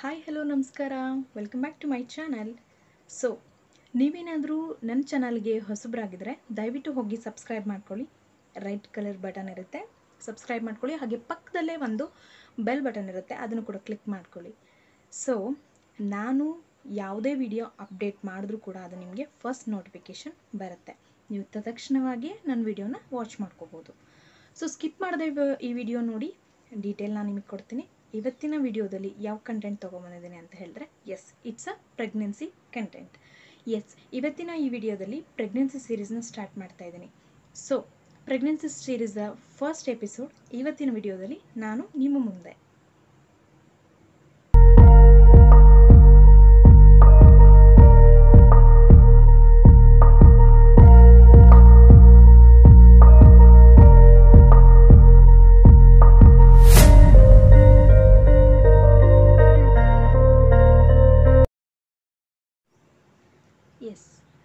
hi hello ನಮಸ್ಕಾರ welcome back to my channel so ನೀವೇನಾದರೂ ನನ್ನ ಚಾನಲ್ಗೆ ಹೊಸಬರಾಗಿದ್ದರೆ ದಯವಿಟ್ಟು ಹೋಗಿ ಸಬ್ಸ್ಕ್ರೈಬ್ ಮಾಡ್ಕೊಳ್ಳಿ ರೈಟ್ ಕಲರ್ ಬಟನ್ ಇರುತ್ತೆ ಸಬ್ಸ್ಕ್ರೈಬ್ ಮಾಡ್ಕೊಳ್ಳಿ ಹಾಗೆ ಪಕ್ಕದಲ್ಲೇ ಒಂದು ಬೆಲ್ ಬಟನ್ ಇರುತ್ತೆ ಅದನ್ನು ಕೂಡ ಕ್ಲಿಕ್ ಮಾಡ್ಕೊಳ್ಳಿ ಸೊ ನಾನು ಯಾವುದೇ ವಿಡಿಯೋ ಅಪ್ಡೇಟ್ ಮಾಡಿದ್ರೂ ಕೂಡ ಅದು ನಿಮಗೆ ಫಸ್ಟ್ ನೋಟಿಫಿಕೇಷನ್ ಬರುತ್ತೆ ನೀವು ತತ್ಕ್ಷಣವಾಗಿ ನನ್ನ ವಿಡಿಯೋನ ವಾಚ್ ಮಾಡ್ಕೋಬೋದು ಸೊ ಸ್ಕಿಪ್ ಮಾಡದೆ ಇವ- ಈ ವಿಡಿಯೋ ನೋಡಿ ಡೀಟೇಲ್ ನಾನು ನಿಮಗೆ ಕೊಡ್ತೀನಿ ಇವತ್ತಿನ ವಿಡಿಯೋದಲ್ಲಿ ಯಾವ ಕಂಟೆಂಟ್ ತೊಗೊಂಬಂದಿದ್ದೀನಿ ಅಂತ ಹೇಳಿದ್ರೆ yes it's a pregnancy content yes ಇವತ್ತಿನ ಈ ವಿಡಿಯೋದಲ್ಲಿ ಪ್ರೆಗ್ನೆನ್ಸಿ ಸೀರೀಸ್ನ ಸ್ಟಾರ್ಟ್ ಮಾಡ್ತಾ ಇದ್ದೀನಿ ಸೊ ಪ್ರೆಗ್ನೆನ್ಸಿ ಸೀರೀಸ್ದ ಫಸ್ಟ್ ಎಪಿಸೋಡ್ ಇವತ್ತಿನ ವಿಡಿಯೋದಲ್ಲಿ ನಾನು ನಿಮ್ಮ ಮುಂದೆ ಎಸ್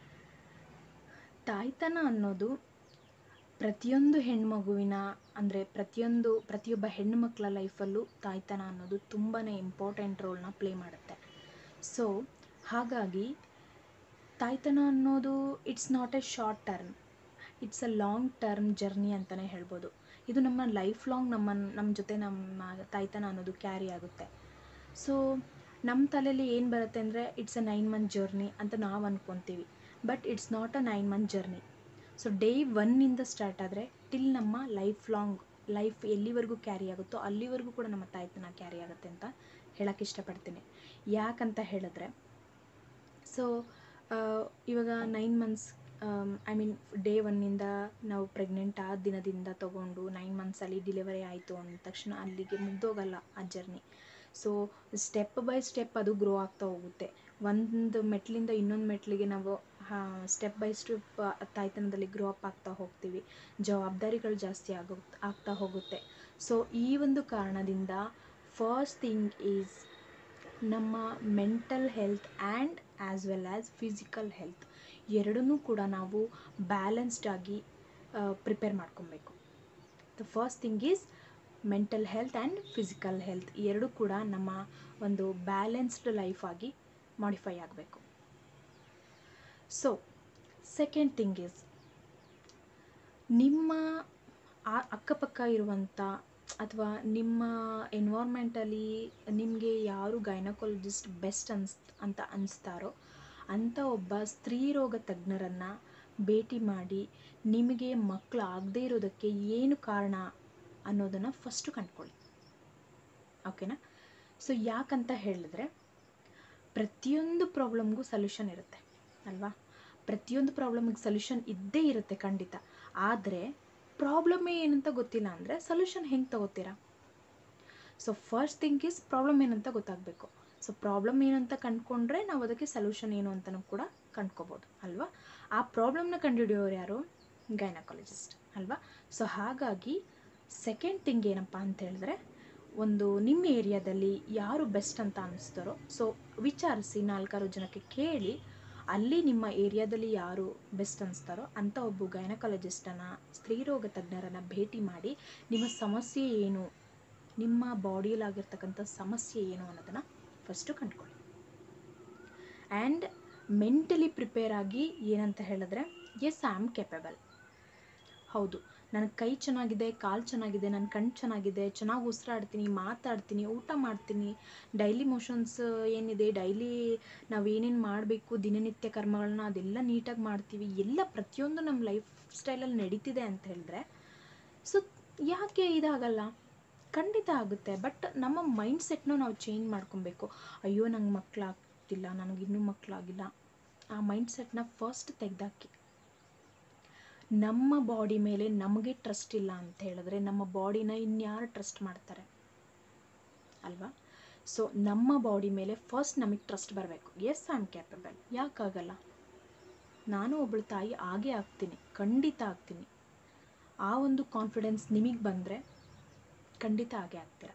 ತಾಯ್ತನ ಅನ್ನೋದು ಪ್ರತಿಯೊಂದು ಹೆಣ್ಮಗುವಿನ ಅಂದರೆ ಪ್ರತಿಯೊಂದು ಪ್ರತಿಯೊಬ್ಬ ಹೆಣ್ಣುಮಕ್ಕಳ ಲೈಫಲ್ಲೂ ತಾಯ್ತನ ಅನ್ನೋದು ತುಂಬಾ ಇಂಪಾರ್ಟೆಂಟ್ ರೋಲ್ನ ಪ್ಲೇ ಮಾಡುತ್ತೆ ಸೊ ಹಾಗಾಗಿ ತಾಯ್ತನ ಅನ್ನೋದು it's not a short term it's a long term journey ಅಂತಲೇ ಹೇಳ್ಬೋದು ಇದು ನಮ್ಮ ಲೈಫ್ ಲಾಂಗ್ ನಮ್ಮ ನಮ್ಮ ಜೊತೆ ನಮ್ಮ ತಾಯ್ತನ ಅನ್ನೋದು ಕ್ಯಾರಿ ಆಗುತ್ತೆ ಸೊ ನಮ್ಮ ತಲೆಯಲ್ಲಿ ಏನು ಬರುತ್ತೆ ಅಂದರೆ it's a nine month journey ಅಂತ ನಾವು ಅಂದ್ಕೊತೀವಿ but it's not a nine month journey so day ಒನ್ನಿಂದ ಸ್ಟಾರ್ಟ್ ಆದರೆ ಟಿಲ್ ನಮ್ಮ ಲೈಫ್ ಲಾಂಗ್ ಲೈಫ್ ಎಲ್ಲಿವರೆಗೂ ಕ್ಯಾರಿ ಆಗುತ್ತೋ ಅಲ್ಲಿವರೆಗೂ ಕೂಡ ನಮ್ಮ ತಾಯ್ತನ ಕ್ಯಾರಿ ಆಗುತ್ತೆ ಅಂತ ಹೇಳಕ್ಕೆ ಇಷ್ಟಪಡ್ತೀನಿ ಯಾಕಂತ ಹೇಳಿದ್ರೆ ಸೊ ಇವಾಗ nine months I mean day ಒನ್ನಿಂದ ನಾವು ಪ್ರೆಗ್ನೆಂಟ್ ಆದ ದಿನದಿಂದ ತೊಗೊಂಡು ನೈನ್ ಮಂತ್ಸಲ್ಲಿ ಡಿಲಿವರಿ ಆಯಿತು ಅಂದ ತಕ್ಷಣ ಅಲ್ಲಿಗೆ ಮುಗ್ದೋಗಲ್ಲ ಆ journey so step by step ಅದು ಗ್ರೋ ಆಗ್ತಾ ಹೋಗುತ್ತೆ ಒಂದು ಮೆಟ್ಲಿಂದ ಇನ್ನೊಂದು ಮೆಟ್ಲಿಗೆ ನಾವು ಸ್ಟೆಪ್ ಬೈ ಸ್ಟೆಪ್ ತಾಯ್ತನದಲ್ಲಿ ಗ್ರೋ ಅಪ್ ಆಗ್ತಾ ಹೋಗ್ತೀವಿ ಜವಾಬ್ದಾರಿಗಳು ಜಾಸ್ತಿ ಆಗೋ ಆಗ್ತಾ ಹೋಗುತ್ತೆ ಸೊ ಈ ಒಂದು ಕಾರಣದಿಂದ ಫಸ್ಟ್ ಥಿಂಗ್ ಈಸ್ ನಮ್ಮ mental health and as well as physical health ಎರಡನ್ನೂ ಕೂಡ ನಾವು ಬ್ಯಾಲೆನ್ಸ್ಡ್ ಆಗಿ ಪ್ರಿಪೇರ್ ಮಾಡ್ಕೊಬೇಕು the first thing is mental health and physical health ಎರಡು ಕೂಡ ನಮ್ಮ ಒಂದು ಬ್ಯಾಲೆನ್ಸ್ಡ್ ಲೈಫ್ ಆಗಿ ಮಾಡಿಫೈ ಆಗಬೇಕು ಸೊ ಸೆಕೆಂಡ್ ಥಿಂಗ್ ಈಸ್ ನಿಮ್ಮ ಆ ಅಕ್ಕಪಕ್ಕ ಇರುವಂಥ ಅಥವಾ ನಿಮ್ಮ ಎನ್ವೈರ್ಮೆಂಟಲ್ಲಿ ನಿಮಗೆ ಯಾರು ಗೈನಕಾಲಜಿಸ್ಟ್ ಬೆಸ್ಟ್ ಅನ್ಸ್ ಅಂತ ಅನಿಸ್ತಾರೋ ಅಂಥ ಒಬ್ಬ ಸ್ತ್ರೀರೋಗ ತಜ್ಞರನ್ನು ಭೇಟಿ ಮಾಡಿ ನಿಮಗೆ ಮಕ್ಕಳು ಆಗದೇ ಇರೋದಕ್ಕೆ ಏನು ಕಾರಣ ಅನ್ನೋದನ್ನು ಫಸ್ಟು ಕಂಡ್ಕೊಳ್ಳಿ ಓಕೆನಾ ಸೊ ಯಾಕಂತ ಹೇಳಿದ್ರೆ ಪ್ರತಿಯೊಂದು ಪ್ರಾಬ್ಲಮ್ಗೂ ಸೊಲ್ಯೂಷನ್ ಇರುತ್ತೆ ಅಲ್ವಾ ಪ್ರತಿಯೊಂದು ಪ್ರಾಬ್ಲಮ್ಗೆ ಸೊಲ್ಯೂಷನ್ ಇದ್ದೇ ಇರುತ್ತೆ ಖಂಡಿತ ಆದರೆ ಪ್ರಾಬ್ಲಮ್ ಏನಂತ ಗೊತ್ತಿಲ್ಲ ಅಂದರೆ ಸೊಲ್ಯೂಷನ್ ಹೆಂಗೆ ತಗೋತೀರಾ so first thing is problem ಏನಂತ ಗೊತ್ತಾಗಬೇಕು ಸೊ ಪ್ರಾಬ್ಲಮ್ ಏನಂತ ಕಂಡ್ಕೊಂಡ್ರೆ ನಾವು ಅದಕ್ಕೆ ಸೊಲ್ಯೂಷನ್ ಏನು ಅಂತಲೂ ಕೂಡ ಕಂಡ್ಕೋಬೋದು ಅಲ್ವಾ ಆ ಪ್ರಾಬ್ಲಮ್ನ ಕಂಡುಹಿಡಿಯೋರು ಯಾರು ಗೈನಕಾಲಜಿಸ್ಟ್ ಅಲ್ವಾ ಸೊ ಹಾಗಾಗಿ ಸೆಕೆಂಡ್ ಥಿಂಗ್ ಏನಪ್ಪ ಅಂತ ಹೇಳಿದ್ರೆ ಒಂದು ನಿಮ್ಮ ಏರಿಯಾದಲ್ಲಿ ಯಾರು ಬೆಸ್ಟ್ ಅಂತ ಅನ್ನಿಸ್ತಾರೋ ಸೊ ವಿಚಾರಿಸಿ ನಾಲ್ಕಾರು ಜನಕ್ಕೆ ಕೇಳಿ ಅಲ್ಲಿ ನಿಮ್ಮ ಏರಿಯಾದಲ್ಲಿ ಯಾರು ಬೆಸ್ಟ್ ಅನಿಸ್ತಾರೋ ಅಂಥ ಒಬ್ಬ ಗೈನಕಾಲಜಿಸ್ಟನ್ನು ಸ್ತ್ರೀರೋಗ ತಜ್ಞರನ್ನು ಭೇಟಿ ಮಾಡಿ ನಿಮ್ಮ ಸಮಸ್ಯೆ ಏನು ನಿಮ್ಮ ಬಾಡಿಯಲ್ಲಾಗಿರ್ತಕ್ಕಂಥ ಸಮಸ್ಯೆ ಏನು ಅನ್ನೋದನ್ನು ಫಸ್ಟು ಕಂಡ್ಕೊಳ್ಳಿ ಆ್ಯಂಡ್ ಮೆಂಟಲಿ ಪ್ರಿಪೇರ್ ಆಗಿ ಏನಂತ ಹೇಳಿದ್ರೆ ಎಸ್ ಐ ಆಮ್ ಕೆಪಬಲ್ ಹೌದು ನನ್ನ ಕೈ ಚೆನ್ನಾಗಿದೆ ಕಾಲು ಚೆನ್ನಾಗಿದೆ ನನ್ನ ಕಣ್ಣು ಚೆನ್ನಾಗಿದೆ ಚೆನ್ನಾಗಿ ಉಸಿರಾಡ್ತೀನಿ ಮಾತಾಡ್ತೀನಿ ಊಟ ಮಾಡ್ತೀನಿ ಡೈಲಿ ಮೋಷನ್ಸ್ ಏನಿದೆ ಡೈಲಿ ನಾವು ಏನೇನು ಮಾಡಬೇಕು ದಿನನಿತ್ಯ ಕರ್ಮಗಳನ್ನ ಅದೆಲ್ಲ ನೀಟಾಗಿ ಮಾಡ್ತೀವಿ ಎಲ್ಲ ಪ್ರತಿಯೊಂದು ನಮ್ಮ ಲೈಫ್ ಸ್ಟೈಲಲ್ಲಿ ನಡೀತಿದೆ ಅಂತ ಹೇಳಿದ್ರೆ ಸೊ ಯಾಕೆ ಇದಾಗಲ್ಲ ಖಂಡಿತ ಆಗುತ್ತೆ ಬಟ್ ನಮ್ಮ ಮೈಂಡ್ ಸೆಟ್ನ ನಾವು ಚೇಂಜ್ ಮಾಡ್ಕೊಬೇಕು ಅಯ್ಯೋ ನಂಗೆ ಮಕ್ಕಳಾಗ್ತಿಲ್ಲ ನನಗಿನ್ನೂ ಮಕ್ಕಳಾಗಿಲ್ಲ ಆ ಮೈಂಡ್ ಸೆಟ್ನ ಫಸ್ಟ್ ತೆಗೆದಾಕಿ ನಮ್ಮ ಬಾಡಿ ಮೇಲೆ ನಮಗೆ ಟ್ರಸ್ಟ್ ಇಲ್ಲ ಅಂತ ಹೇಳಿದ್ರೆ ನಮ್ಮ ಬಾಡಿನ ಇನ್ಯಾರು ಟ್ರಸ್ಟ್ ಮಾಡ್ತಾರೆ ಅಲ್ವಾ ಸೊ ನಮ್ಮ ಬಾಡಿ ಮೇಲೆ ಫಸ್ಟ್ ನಮಗೆ ಟ್ರಸ್ಟ್ ಬರಬೇಕು ಎಸ್ ಐ ಆಮ್ ಕ್ಯಾಪಬಲ್ ಯಾಕಾಗಲ್ಲ ನಾನು ಒಬ್ಬಳು ತಾಯಿ ಆಗೇ ಆಗ್ತೀನಿ ಖಂಡಿತ ಆಗ್ತೀನಿ ಆ ಒಂದು ಕಾನ್ಫಿಡೆನ್ಸ್ ನಿಮಗೆ ಬಂದರೆ ಖಂಡಿತ ಆಗೇ ಆಗ್ತೀರ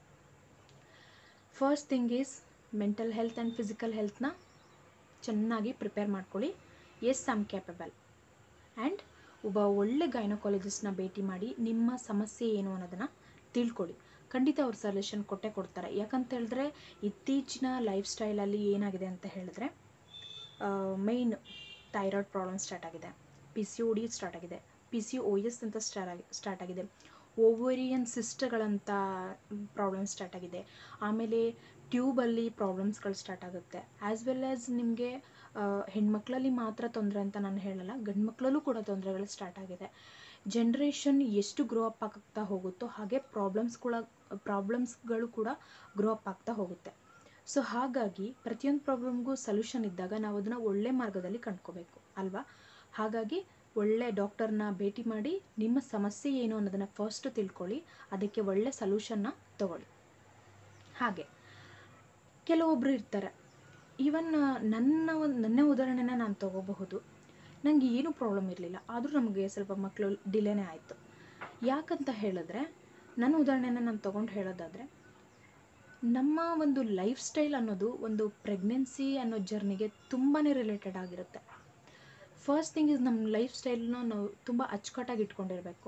first thing is mental health and physical ಹೆಲ್ತ್ನ ಚೆನ್ನಾಗಿ ಪ್ರಿಪೇರ್ ಮಾಡ್ಕೊಳ್ಳಿ yes I am capable and ಒಬ್ಬ ಒಳ್ಳೆ ಗೈನಕಾಲಜಿಸ್ಟ್ನ ಭೇಟಿ ಮಾಡಿ ನಿಮ್ಮ ಸಮಸ್ಯೆ ಏನು ಅನ್ನೋದನ್ನು ತಿಳ್ಕೊಳ್ಳಿ ಖಂಡಿತ ಅವ್ರು ಸೊಲ್ಯೂಷನ್ ಕೊಟ್ಟೆ ಕೊಡ್ತಾರೆ ಯಾಕಂತ ಹೇಳಿದ್ರೆ ಇತ್ತೀಚಿನ ಲೈಫ್ ಸ್ಟೈಲಲ್ಲಿ ಏನಾಗಿದೆ ಅಂತ ಹೇಳಿದ್ರೆ ಮೇಯ್ನ್ ಥೈರಾಯ್ಡ್ ಪ್ರಾಬ್ಲಮ್ ಸ್ಟಾರ್ಟ್ ಆಗಿದೆ P C O D start ಆಗಿದೆ ಪಿ ಸಿ ಒ ಎಸ್ ಅಂತ ಸ್ಟಾರ್ಟ್ ಆಗಿ ಸ್ಟಾರ್ಟ್ ಆಗಿದೆ ಓವರಿಯನ್ ಸಿಸ್ಟ್ಗಳಂತ ಪ್ರಾಬ್ಲಮ್ ಸ್ಟಾರ್ಟ್ ಆಗಿದೆ ಆಮೇಲೆ ಟ್ಯೂಬಲ್ಲಿ ಪ್ರಾಬ್ಲಮ್ಸ್ಗಳು ಸ್ಟಾರ್ಟ್ ಆಗುತ್ತೆ ಆ್ಯಸ್ ವೆಲ್ ಆ್ಯಸ್ ನಿಮಗೆ ಹೆಣ್ಮಕ್ಳಲ್ಲಿ ಮಾತ್ರ ತೊಂದರೆ ಅಂತ ನಾನು ಹೇಳಲ್ಲ ಗಂಡು ಮಕ್ಕಳಲ್ಲೂ ಕೂಡ ತೊಂದರೆಗಳು ಸ್ಟಾರ್ಟ್ ಆಗಿದೆ ಜನ್ರೇಷನ್ ಎಷ್ಟು ಗ್ರೋ ಅಪ್ ಆಗ್ತಾ ಹೋಗುತ್ತೋ ಹಾಗೆ ಪ್ರಾಬ್ಲಮ್ಸ್ಗಳ ಪ್ರಾಬ್ಲಮ್ಸ್ಗಳು ಕೂಡ ಗ್ರೋ ಅಪ್ ಆಗ್ತಾ ಹೋಗುತ್ತೆ ಸೊ ಹಾಗಾಗಿ ಪ್ರತಿಯೊಂದು ಪ್ರಾಬ್ಲಮ್ಗೂ ಸೊಲ್ಯೂಷನ್ ಇದ್ದಾಗ ನಾವು ಅದನ್ನು ಒಳ್ಳೆ ಮಾರ್ಗದಲ್ಲಿ ಕಂಡ್ಕೋಬೇಕು ಅಲ್ವಾ ಹಾಗಾಗಿ ಒಳ್ಳೆ ಡಾಕ್ಟರ್ನ ಭೇಟಿ ಮಾಡಿ ನಿಮ್ಮ ಸಮಸ್ಯೆ ಏನು ಅನ್ನೋದನ್ನು ಫಸ್ಟ್ ತಿಳ್ಕೊಳ್ಳಿ ಅದಕ್ಕೆ ಒಳ್ಳೆ ಸೊಲ್ಯೂಷನ್ನ ತಗೊಳ್ಳಿ ಹಾಗೆ ಕೆಲವೊಬ್ಬರು ಇರ್ತಾರೆ ಈವನ್ ನನ್ನ ಒಂದು ನನ್ನ ಉದಾಹರಣೆನ ನಾನು ತಗೋಬಹುದು ನನಗೆ ಏನೂ ಪ್ರಾಬ್ಲಮ್ ಇರಲಿಲ್ಲ ಆದರೂ ನಮಗೆ ಸ್ವಲ್ಪ ಮಕ್ಕಳು ಡಿಲೇನೇ ಆಯಿತು ಯಾಕಂತ ಹೇಳಿದ್ರೆ ನನ್ನ ಉದಾಹರಣೆನ ನಾನು ತೊಗೊಂಡು ಹೇಳೋದಾದರೆ ನಮ್ಮ ಒಂದು ಲೈಫ್ ಸ್ಟೈಲ್ ಅನ್ನೋದು ಒಂದು ಪ್ರೆಗ್ನೆನ್ಸಿ ಅನ್ನೋ ಜರ್ನಿಗೆ ತುಂಬಾ ರಿಲೇಟೆಡ್ ಆಗಿರುತ್ತೆ ಫಸ್ಟ್ ಥಿಂಗ್ ಇಸ್ ನಮ್ಮ ಲೈಫ್ ಸ್ಟೈಲ್ನ ನಾವು ತುಂಬ ಅಚ್ಚುಕಟ್ಟಾಗಿ ಇಟ್ಕೊಂಡಿರಬೇಕು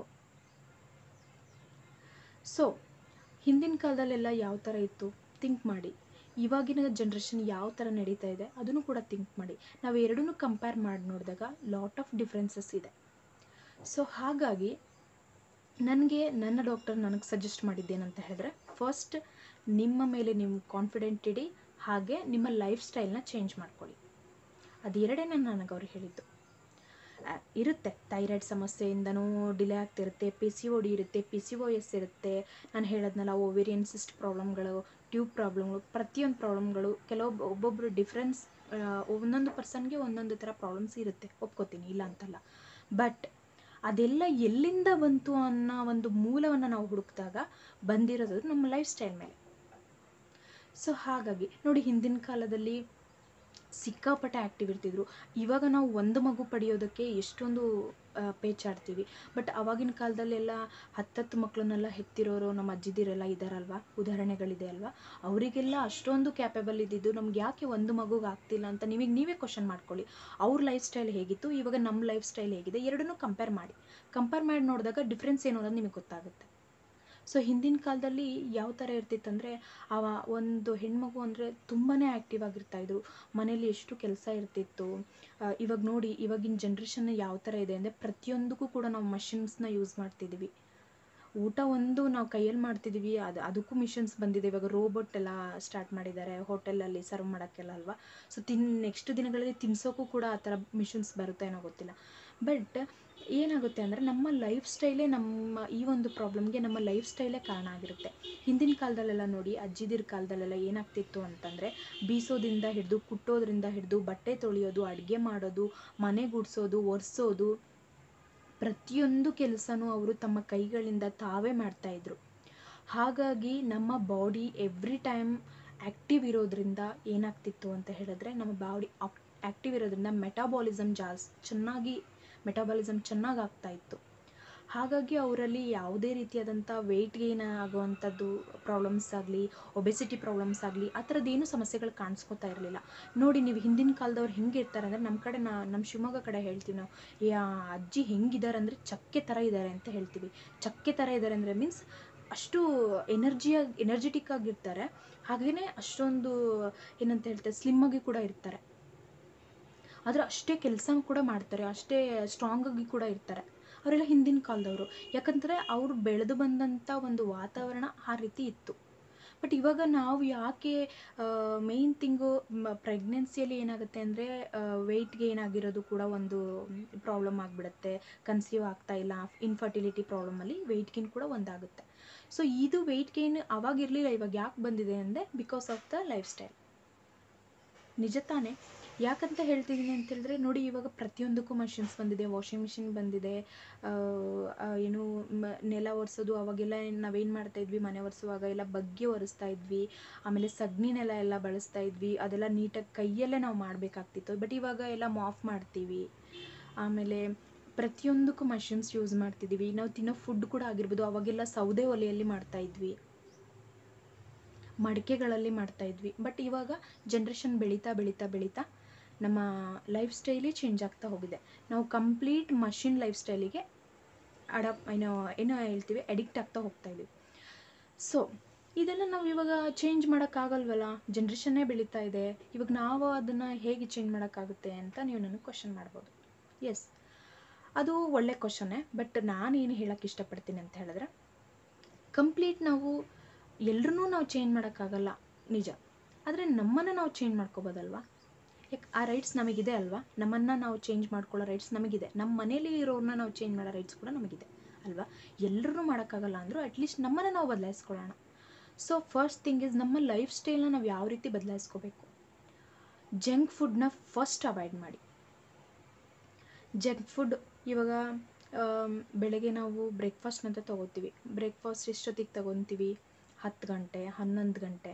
ಸೊ ಹಿಂದಿನ ಕಾಲದಲ್ಲೆಲ್ಲ ಯಾವ ಥರ ಇತ್ತು ಥಿಂಕ್ ಮಾಡಿ ಇವಾಗಿನ ಜನ್ರೇಷನ್ ಯಾವ ಥರ ನಡೀತಾ ಇದೆ ಅದನ್ನು ಕೂಡ ಥಿಂಕ್ ಮಾಡಿ ನಾವು ಎರಡನ್ನೂ ಕಂಪೇರ್ ಮಾಡಿ ನೋಡಿದಾಗ ಲಾಟ್ ಆಫ್ ಡಿಫ್ರೆನ್ಸಸ್ ಇದೆ ಸೊ ಹಾಗಾಗಿ ನನಗೆ ನನ್ನ ಡಾಕ್ಟರ್ ನನಗೆ ಸಜೆಸ್ಟ್ ಮಾಡಿದ್ದೇನಂತ ಹೇಳಿದ್ರೆ ಫಸ್ಟ್ ನಿಮ್ಮ ಮೇಲೆ ನೀವು ಕಾನ್ಫಿಡೆಂಟ್ ಇಡಿ ಹಾಗೆ ನಿಮ್ಮ ಲೈಫ್ ಸ್ಟೈಲ್ನ ಚೇಂಜ್ ಮಾಡ್ಕೊಳ್ಳಿ ಅದೆರಡೇ ನಾನು ನನಗೆ ಅವ್ರು ಹೇಳಿದ್ದು ಆ, ಇರುತ್ತೆ ಥೈರಾಯ್ಡ್ ಸಮಸ್ಯೆಯಿಂದನೂ ಡಿಲೇ ಆಗ್ತಿರುತ್ತೆ ಪಿ ಸಿ ಒ ಡಿ ಇರುತ್ತೆ ಪಿ ಸಿ ಒ ಎಸ್ ಇರುತ್ತೆ ನಾನು ಹೇಳೋದ್ನಲ್ಲ ಓವೇರಿಯನ್ ಸಿಸ್ಟ್ ಪ್ರಾಬ್ಲಮ್ಗಳು ಟ್ಯೂಬ್ ಪ್ರಾಬ್ಲಮ್ಗಳು ಪ್ರತಿಯೊಂದು ಪ್ರಾಬ್ಲಮ್ಗಳು ಕೆಲವೊಬ್ಬ ಒಬ್ಬೊಬ್ಬರು ಡಿಫ್ರೆನ್ಸ್ ಒಂದೊಂದು ಪರ್ಸನ್ಗೆ ಒಂದೊಂದು ಥರ ಪ್ರಾಬ್ಲಮ್ಸ್ ಇರುತ್ತೆ ಒಪ್ಕೋತೀನಿ ಇಲ್ಲ ಅಂತಲ್ಲ ಬಟ್ ಅದೆಲ್ಲ ಎಲ್ಲಿಂದ ಬಂತು ಅನ್ನೋ ಒಂದು ಮೂಲವನ್ನು ನಾವು ಹುಡುಕಿದಾಗ ಬಂದಿರೋದು ನಮ್ಮ ಲೈಫ್ ಸ್ಟೈಲ್ ಮೇಲೆ ಸೊ ಹಾಗಾಗಿ ನೋಡಿ ಹಿಂದಿನ ಕಾಲದಲ್ಲಿ ಸಿಕ್ಕಾಪಟ್ಟೆ ಆ್ಯಕ್ಟಿವ್ ಇರ್ತಿದ್ರು ಇವಾಗ ನಾವು ಒಂದು ಮಗು ಪಡೆಯೋದಕ್ಕೆ ಎಷ್ಟೊಂದು ಆ, ಪೇಚಾಡ್ತೀವಿ ಬಟ್ ಆವಾಗಿನ ಕಾಲದಲ್ಲೆಲ್ಲ ಹತ್ತತ್ತು ಮಕ್ಕಳನ್ನೆಲ್ಲ ಹೆತ್ತಿರೋರು ನಮ್ಮ ಅಜ್ಜಿದಿರೆಲ್ಲ ಇದ್ದಾರಲ್ವಾ ಉದಾಹರಣೆಗಳಿದೆ ಅಲ್ವಾ ಅವರಿಗೆಲ್ಲ ಅಷ್ಟೊಂದು ಕ್ಯಾಪೇಬಲ್ ಇದ್ದಿದ್ದು ನಮ್ಗೆ ಯಾಕೆ ಒಂದು ಮಗುಗೆ ಆಗ್ತಿಲ್ಲ ಅಂತ ನಿಮಗೆ ನೀವೇ ಕ್ವಶನ್ ಮಾಡ್ಕೊಳ್ಳಿ ಅವ್ರ ಲೈಫ್ ಸ್ಟೈಲ್ ಹೇಗಿತ್ತು ಇವಾಗ ನಮ್ಮ ಲೈಫ್ ಸ್ಟೈಲ್ ಹೇಗಿದೆ ಎರಡನ್ನೂ ಕಂಪೇರ್ ಮಾಡಿ ಕಂಪೇರ್ ಮಾಡಿ ನೋಡಿದಾಗ ಡಿಫ್ರೆನ್ಸ್ ಏನು ಅನ್ನೋದು ನಿಮಗೆ ಗೊತ್ತಾಗುತ್ತೆ ಸೊ ಹಿಂದಿನ ಕಾಲದಲ್ಲಿ ಯಾವ ಥರ ಇರ್ತಿತ್ತಂದರೆ ಅವ ಒಂದು ಹೆಣ್ಮಗು ಅಂದರೆ ತುಂಬಾ ಆ್ಯಕ್ಟಿವ್ ಆಗಿರ್ತಾಯಿದ್ರು ಮನೇಲಿ ಎಷ್ಟು ಕೆಲಸ ಇರ್ತಿತ್ತು ಆ, ಇವಾಗ ನೋಡಿ ಇವಾಗಿನ ಜನ್ರೇಷನ್ ಯಾವ ಥರ ಇದೆ ಅಂದರೆ ಪ್ರತಿಯೊಂದಕ್ಕೂ ಕೂಡ ನಾವು ಮಷಿನ್ಸ್ನ ಯೂಸ್ ಮಾಡ್ತಿದ್ದೀವಿ ಊಟ ಒಂದು ನಾವು ಕೈಯಲ್ಲಿ ಮಾಡ್ತಿದ್ದೀವಿ ಅದು ಅದಕ್ಕೂ ಮಿಷನ್ಸ್ ಬಂದಿದೆ ಇವಾಗ ರೋಬೋಟ್ ಎಲ್ಲ ಸ್ಟಾರ್ಟ್ ಮಾಡಿದ್ದಾರೆ ಹೋಟೆಲಲ್ಲಿ ಸರ್ವ್ ಮಾಡೋಕ್ಕೆಲ್ಲ ಅಲ್ವಾ ಸೊ ತಿನ್ ನೆಕ್ಸ್ಟ್ ದಿನಗಳಲ್ಲಿ ತಿನ್ಸೋಕ್ಕೂ ಕೂಡ ಆ ಥರ ಮಿಷನ್ಸ್ ಬರುತ್ತೆ ಏನೋ ಗೊತ್ತಿಲ್ಲ ಬಟ್ ಏನಾಗುತ್ತೆ ಅಂದರೆ ನಮ್ಮ ಲೈಫ್ ಸ್ಟೈಲೇ ನಮ್ಮ ಈ ಒಂದು ಪ್ರಾಬ್ಲಮ್ಗೆ ನಮ್ಮ ಲೈಫ್ ಸ್ಟೈಲೇ ಕಾರಣ ಆಗಿರುತ್ತೆ ಹಿಂದಿನ ಕಾಲದಲ್ಲೆಲ್ಲ ನೋಡಿ ಅಜ್ಜಿದಿರ ಕಾಲದಲ್ಲೆಲ್ಲ ಏನಾಗ್ತಿತ್ತು ಅಂತಂದರೆ ಬೀಸೋದ್ರಿಂದ ಹಿಡಿದು ಕುಟ್ಟೋದ್ರಿಂದ ಹಿಡಿದು ಬಟ್ಟೆ ತೊಳೆಯೋದು ಅಡುಗೆ ಮಾಡೋದು ಮನೆ ಗುಡಿಸೋದು ಒರೆಸೋದು ಪ್ರತಿಯೊಂದು ಕೆಲಸನೂ ಅವರು ತಮ್ಮ ಕೈಗಳಿಂದ ತಾವೇ ಮಾಡ್ತಾಯಿದ್ರು ಹಾಗಾಗಿ ನಮ್ಮ ಬಾಡಿ ಎವ್ರಿ ಟೈಮ್ ಆ್ಯಕ್ಟಿವ್ ಇರೋದ್ರಿಂದ ಏನಾಗ್ತಿತ್ತು ಅಂತ ಹೇಳಿದ್ರೆ ನಮ್ಮ ಬಾಡಿ ಆ್ಯಕ್ಟಿವ್ ಇರೋದ್ರಿಂದ ಮೆಟಾಬಾಲಿಸಮ್ ಜಾಸ್ತಿ ಚೆನ್ನಾಗಿ ಮೆಟಾಬಾಲಿಸಮ್ ಚೆನ್ನಾಗಿ ಆಗ್ತಾ ಇತ್ತು ಹಾಗಾಗಿ ಅವರಲ್ಲಿ ಯಾವುದೇ ರೀತಿಯಾದಂಥ ವೆಯ್ಟ್ ಗೇನ್ ಆಗುವಂಥದ್ದು ಪ್ರಾಬ್ಲಮ್ಸ್ ಆಗಲಿ ಒಬೆಸಿಟಿ ಪ್ರಾಬ್ಲಮ್ಸ್ ಆಗಲಿ ಆ ಥರದ್ದೇನು ಸಮಸ್ಯೆಗಳು ಕಾಣಿಸ್ಕೊತಾ ಇರಲಿಲ್ಲ ನೋಡಿ ನೀವು ಹಿಂದಿನ ಕಾಲದವ್ರು ಹೆಂಗೆ ಇರ್ತಾರೆ ಅಂದರೆ ನಮ್ಮ ಕಡೆ ನಾ ನಮ್ಮ ಶಿವಮೊಗ್ಗ ಕಡೆ ಹೇಳ್ತೀವಿ ನಾವು ಏ ಆ ಅಜ್ಜಿ ಹೆಂಗಿದ್ದಾರೆ ಅಂದರೆ ಚಕ್ಕೆ ಥರ ಇದ್ದಾರೆ ಅಂತ ಹೇಳ್ತೀವಿ ಚಕ್ಕೆ ಥರ ಇದ್ದಾರೆ ಅಂದರೆ ಮೀನ್ಸ್ ಅಷ್ಟು ಎನರ್ಜಿಯಾಗಿ ಎನರ್ಜೆಟಿಕ್ ಆಗಿರ್ತಾರೆ ಹಾಗೆಯೇ ಅಷ್ಟೊಂದು ಏನಂತ ಹೇಳ್ತಾರೆ ಸ್ಲಿಮ್ ಆಗಿ ಕೂಡ ಇರ್ತಾರೆ ಆದರೆ ಅಷ್ಟೇ ಕೆಲಸ ಕೂಡ ಮಾಡ್ತಾರೆ ಅಷ್ಟೇ ಸ್ಟ್ರಾಂಗ್ ಆಗಿ ಕೂಡ ಇರ್ತಾರೆ ಅವರೆಲ್ಲ ಹಿಂದಿನ ಕಾಲದವರು ಯಾಕಂದರೆ ಅವರು ಬೆಳೆದು ಬಂದಂಥ ಒಂದು ವಾತಾವರಣ ಆ ರೀತಿ ಇತ್ತು ಬಟ್ ಇವಾಗ ನಾವು ಯಾಕೆ ಮೇಯ್ನ್ ಥಿಂಗು ಪ್ರೆಗ್ನೆನ್ಸಿಯಲ್ಲಿ ಏನಾಗುತ್ತೆ ಅಂದರೆ ವೆಯ್ಟ್ ಗೇನ್ ಆಗಿರೋದು ಕೂಡ ಒಂದು ಪ್ರಾಬ್ಲಮ್ ಆಗಿಬಿಡುತ್ತೆ ಕನ್ಸೀವ್ ಆಗ್ತಾ ಇಲ್ಲ ಇನ್ಫರ್ಟಿಲಿಟಿ ಪ್ರಾಬ್ಲಮಲ್ಲಿ ವೆಯ್ಟ್ ಗೇನ್ ಕೂಡ ಒಂದಾಗುತ್ತೆ ಸೊ ಇದು ವೆಯ್ಟ್ ಗೇನ್ ಅವಾಗ ಇರಲಿಲ್ಲ ಇವಾಗ ಯಾಕೆ ಬಂದಿದೆ ಅಂದರೆ because of the lifestyle ನಿಜ ತಾನೇ ಯಾಕಂತ ಹೇಳ್ತಿದ್ದೀನಿ ಅಂತ ಹೇಳಿದ್ರೆ ನೋಡಿ ಇವಾಗ ಪ್ರತಿಯೊಂದಕ್ಕೂ ಮಷಿನ್ಸ್ ಬಂದಿದೆ ವಾಷಿಂಗ್ ಮಿಷಿನ್ ಬಂದಿದೆ ಆ, ಆ, ಏನು ಮ ನೆಲ ಒರೆಸೋದು ಅವಾಗೆಲ್ಲ ನಾವೇನು ಮಾಡ್ತಾ ಇದ್ವಿ ಮನೆ ಒರೆಸುವಾಗ ಎಲ್ಲ ಬಗ್ಗಿ ಒರೆಸ್ತಾ ಇದ್ವಿ ಆಮೇಲೆ ಸಗಣಿ ನೆಲ ಎಲ್ಲ ಬಳಸ್ತಾ ಇದ್ವಿ ಅದೆಲ್ಲ ನೀಟಾಗಿ ಕೈಯಲ್ಲೇ ನಾವು ಮಾಡಬೇಕಾಗ್ತಿತ್ತು ಬಟ್ ಇವಾಗ ಎಲ್ಲ ಮಾಫ್ ಮಾಡ್ತೀವಿ ಆಮೇಲೆ ಪ್ರತಿಯೊಂದಕ್ಕೂ ಮಷಿನ್ಸ್ ಯೂಸ್ ಮಾಡ್ತಿದ್ದೀವಿ ನಾವು ತಿನ್ನೋ ಫುಡ್ ಕೂಡ ಆಗಿರ್ಬೋದು ಅವಾಗೆಲ್ಲ ಸೌದೆ ಒಲೆಯಲ್ಲಿ ಮಾಡ್ತಾ ಇದ್ವಿ ಮಡಿಕೆಗಳಲ್ಲಿ ಮಾಡ್ತಾ ಇದ್ವಿ ಬಟ್ ಇವಾಗ ಜನ್ರೇಷನ್ ಬೆಳೀತಾ ಬೆಳೀತಾ ಬೆಳೀತಾ ನಮ್ಮ ಲೈಫ್ ಸ್ಟೈಲೇ ಚೇಂಜ್ ಆಗ್ತಾ ಹೋಗಿದೆ ನಾವು ಕಂಪ್ಲೀಟ್ ಮಷಿನ್ ಲೈಫ್ ಸ್ಟೈಲಿಗೆ ಅಡಾಪ್ ಏನೋ ಏನೋ ಹೇಳ್ತೀವಿ ಅಡಿಕ್ಟ್ ಆಗ್ತಾ ಹೋಗ್ತಾ ಇದ್ದೀವಿ ಸೊ ಇದೆಲ್ಲ ನಾವು ಇವಾಗ ಚೇಂಜ್ ಮಾಡೋಕ್ಕಾಗಲ್ವಲ್ಲ ಜನ್ರೇಷನ್ನೇ ಬೆಳೀತಾ ಇದೆ ಇವಾಗ ನಾವು ಅದನ್ನು ಹೇಗೆ ಚೇಂಜ್ ಮಾಡೋಕ್ಕಾಗುತ್ತೆ ಅಂತ ನೀವು ನನಗೆ ಕ್ವಶನ್ ಮಾಡ್ಬೋದು ಎಸ್ ಅದು ಒಳ್ಳೆ ಕ್ವಶನ್ನೇ ಬಟ್ ನಾನೇನು ಹೇಳೋಕ್ಕೆ ಇಷ್ಟಪಡ್ತೀನಿ ಅಂತ ಹೇಳಿದ್ರೆ ಕಂಪ್ಲೀಟ್ ನಾವು ಎಲ್ಲರೂ ನಾವು ಚೇಂಜ್ ಮಾಡೋಕ್ಕಾಗಲ್ಲ ನಿಜ ಆದರೆ ನಮ್ಮನ್ನು ನಾವು ಚೇಂಜ್ ಮಾಡ್ಕೋಬೋದಲ್ವಾ ಯಾಕೆ ಆ ರೈಟ್ಸ್ ನಮಗಿದೆ ಅಲ್ವಾ ನಮ್ಮನ್ನು ನಾವು ಚೇಂಜ್ ಮಾಡ್ಕೊಳ್ಳೋ ರೈಟ್ಸ್ ನಮಗಿದೆ ನಮ್ಮ ಮನೇಲಿ ಇರೋರನ್ನ ನಾವು ಚೇಂಜ್ ಮಾಡೋ ರೈಟ್ಸ್ ಕೂಡ ನಮಗಿದೆ ಅಲ್ವಾ ಎಲ್ಲರೂ ಮಾಡೋಕ್ಕಾಗಲ್ಲ ಅಂದರೂ ಅಟ್ಲೀಸ್ಟ್ ನಮ್ಮನ್ನು ನಾವು ಬದಲಾಯಿಸ್ಕೊಳ್ಳೋಣ ಸೊ ಫಸ್ಟ್ ಥಿಂಗ್ ಇಸ್ ನಮ್ಮ ಲೈಫ್ ಸ್ಟೈಲ್ನ ನಾವು ಯಾವ ರೀತಿ ಬದಲಾಯಿಸ್ಕೋಬೇಕು ಜಂಕ್ ಫುಡ್ನ ಫಸ್ಟ್ ಅವಾಯ್ಡ್ ಮಾಡಿ ಜಂಕ್ ಫುಡ್ ಇವಾಗ ಆಮ್, ಬೆಳಗ್ಗೆ ನಾವು ಬ್ರೇಕ್ಫಾಸ್ಟ್ ಅಂತ ತೊಗೋತೀವಿ ಬ್ರೇಕ್ಫಾಸ್ಟ್ ಎಷ್ಟೊತ್ತಿಗೆ ತಗೊತೀವಿ ಹತ್ತು ಗಂಟೆ ಹನ್ನೊಂದು ಗಂಟೆ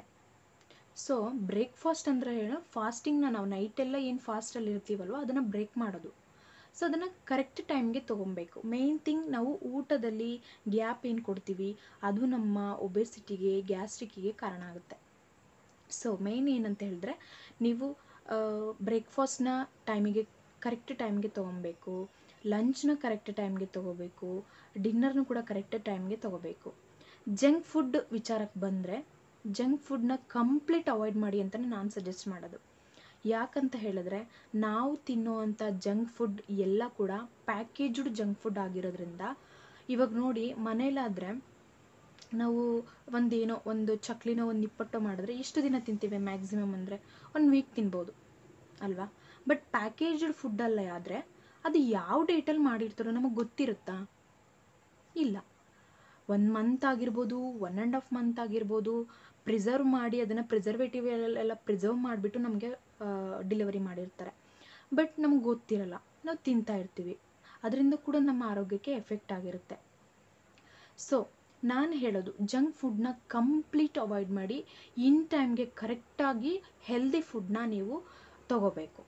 ಸೊ ಬ್ರೇಕ್ಫಾಸ್ಟ್ ಅಂದರೆ ಹೇಳೋ ಫಾಸ್ಟಿಂಗ್ನ ನಾವು ನೈಟೆಲ್ಲ ಏನು ಫಾಸ್ಟಲ್ಲಿ ಇರ್ತೀವಲ್ವ ಅದನ್ನು ಬ್ರೇಕ್ ಮಾಡೋದು ಸೊ ಅದನ್ನು ಕರೆಕ್ಟ್ ಟೈಮ್ಗೆ ತೊಗೊಬೇಕು ಮೇಯ್ನ್ ಥಿಂಗ್ ನಾವು ಊಟದಲ್ಲಿ ಗ್ಯಾಪ್ ಏನು ಕೊಡ್ತೀವಿ ಅದು ನಮ್ಮ ಒಬೆಸಿಟಿಗೆ ಗ್ಯಾಸ್ಟ್ರಿಕ್ಕಿಗೆ ಕಾರಣ ಆಗುತ್ತೆ ಸೊ ಮೇಯ್ನ್ ಏನಂತ ಹೇಳಿದ್ರೆ ನೀವು ಬ್ರೇಕ್ಫಾಸ್ಟ್ನ ಟೈಮಿಗೆ ಕರೆಕ್ಟ್ ಟೈಮ್ಗೆ ತೊಗೊಬೇಕು ಲಂಚ್ನ ಕರೆಕ್ಟ್ ಟೈಮ್ಗೆ ತೊಗೋಬೇಕು ಡಿನ್ನರ್ನು ಕೂಡ ಕರೆಕ್ಟ್ ಟೈಮ್ಗೆ ತೊಗೋಬೇಕು ಜಂಕ್ ಫುಡ್ ವಿಚಾರಕ್ಕೆ ಬಂದರೆ ಜಂಕ್ ಫುಡ್ನ ಕಂಪ್ಲೀಟ್ ಅವಾಯ್ಡ್ ಮಾಡಿ ಅಂತಲೇ ನಾನು ಸಜೆಸ್ಟ್ ಮಾಡೋದು ಯಾಕಂತ ಹೇಳಿದ್ರೆ ನಾವು ತಿನ್ನೋವಂಥ ಜಂಕ್ ಫುಡ್ ಎಲ್ಲ ಕೂಡ ಪ್ಯಾಕೇಜ್ಡ್ ಜಂಕ್ ಫುಡ್ ಆಗಿರೋದ್ರಿಂದ ಇವಾಗ ನೋಡಿ ಮನೇಲಾದರೆ ನಾವು ಒಂದೇನೋ ಒಂದು ಚಕ್ಲಿನೋ ಒಂದು ನಿಪ್ಪಟ್ಟೋ ಮಾಡಿದ್ರೆ ಎಷ್ಟು ದಿನ ತಿಂತೀವಿ ಮ್ಯಾಕ್ಸಿಮಮ್ ಅಂದರೆ ಒಂದು ವೀಕ್ ತಿನ್ಬೋದು ಅಲ್ವಾ ಬಟ್ ಪ್ಯಾಕೇಜ್ಡ್ ಫುಡ್ಡಲ್ಲ ಆದರೆ ಅದು ಯಾವ ಡೇಟಲ್ಲಿ ಮಾಡಿರ್ತಾರೋ ನಮಗೆ ಗೊತ್ತಿರುತ್ತಾ ಇಲ್ಲ ಒನ್ ಮಂತ್ ಆಗಿರ್ಬೋದು ಒನ್ ಆ್ಯಂಡ್ ಹಾಫ್ ಮಂತ್ ಆಗಿರ್ಬೋದು ಪ್ರಿಸರ್ವ್ ಮಾಡಿ ಅದನ್ನು ಪ್ರಿಸರ್ವೇಟಿವ್ ಎಲ್ಲ ಪ್ರಿಸರ್ವ್ ಮಾಡಿಬಿಟ್ಟು ನಮಗೆ ಡಿಲಿವರಿ ಮಾಡಿರ್ತಾರೆ ಬಟ್ ನಮ್ಗೆ ಗೊತ್ತಿರಲ್ಲ ನಾವು ತಿಂತಾ ಇರ್ತೀವಿ ಅದರಿಂದ ಕೂಡ ನಮ್ಮ ಆರೋಗ್ಯಕ್ಕೆ ಎಫೆಕ್ಟ್ ಆಗಿರುತ್ತೆ ಸೊ ನಾನು ಹೇಳೋದು ಜಂಕ್ ಫುಡ್ನ ಕಂಪ್ಲೀಟ್ ಅವಾಯ್ಡ್ ಮಾಡಿ ಇನ್ ಟೈಮ್ಗೆ ಕರೆಕ್ಟಾಗಿ ಹೆಲ್ದಿ ಫುಡ್ನ ನೀವು ತಗೋಬೇಕು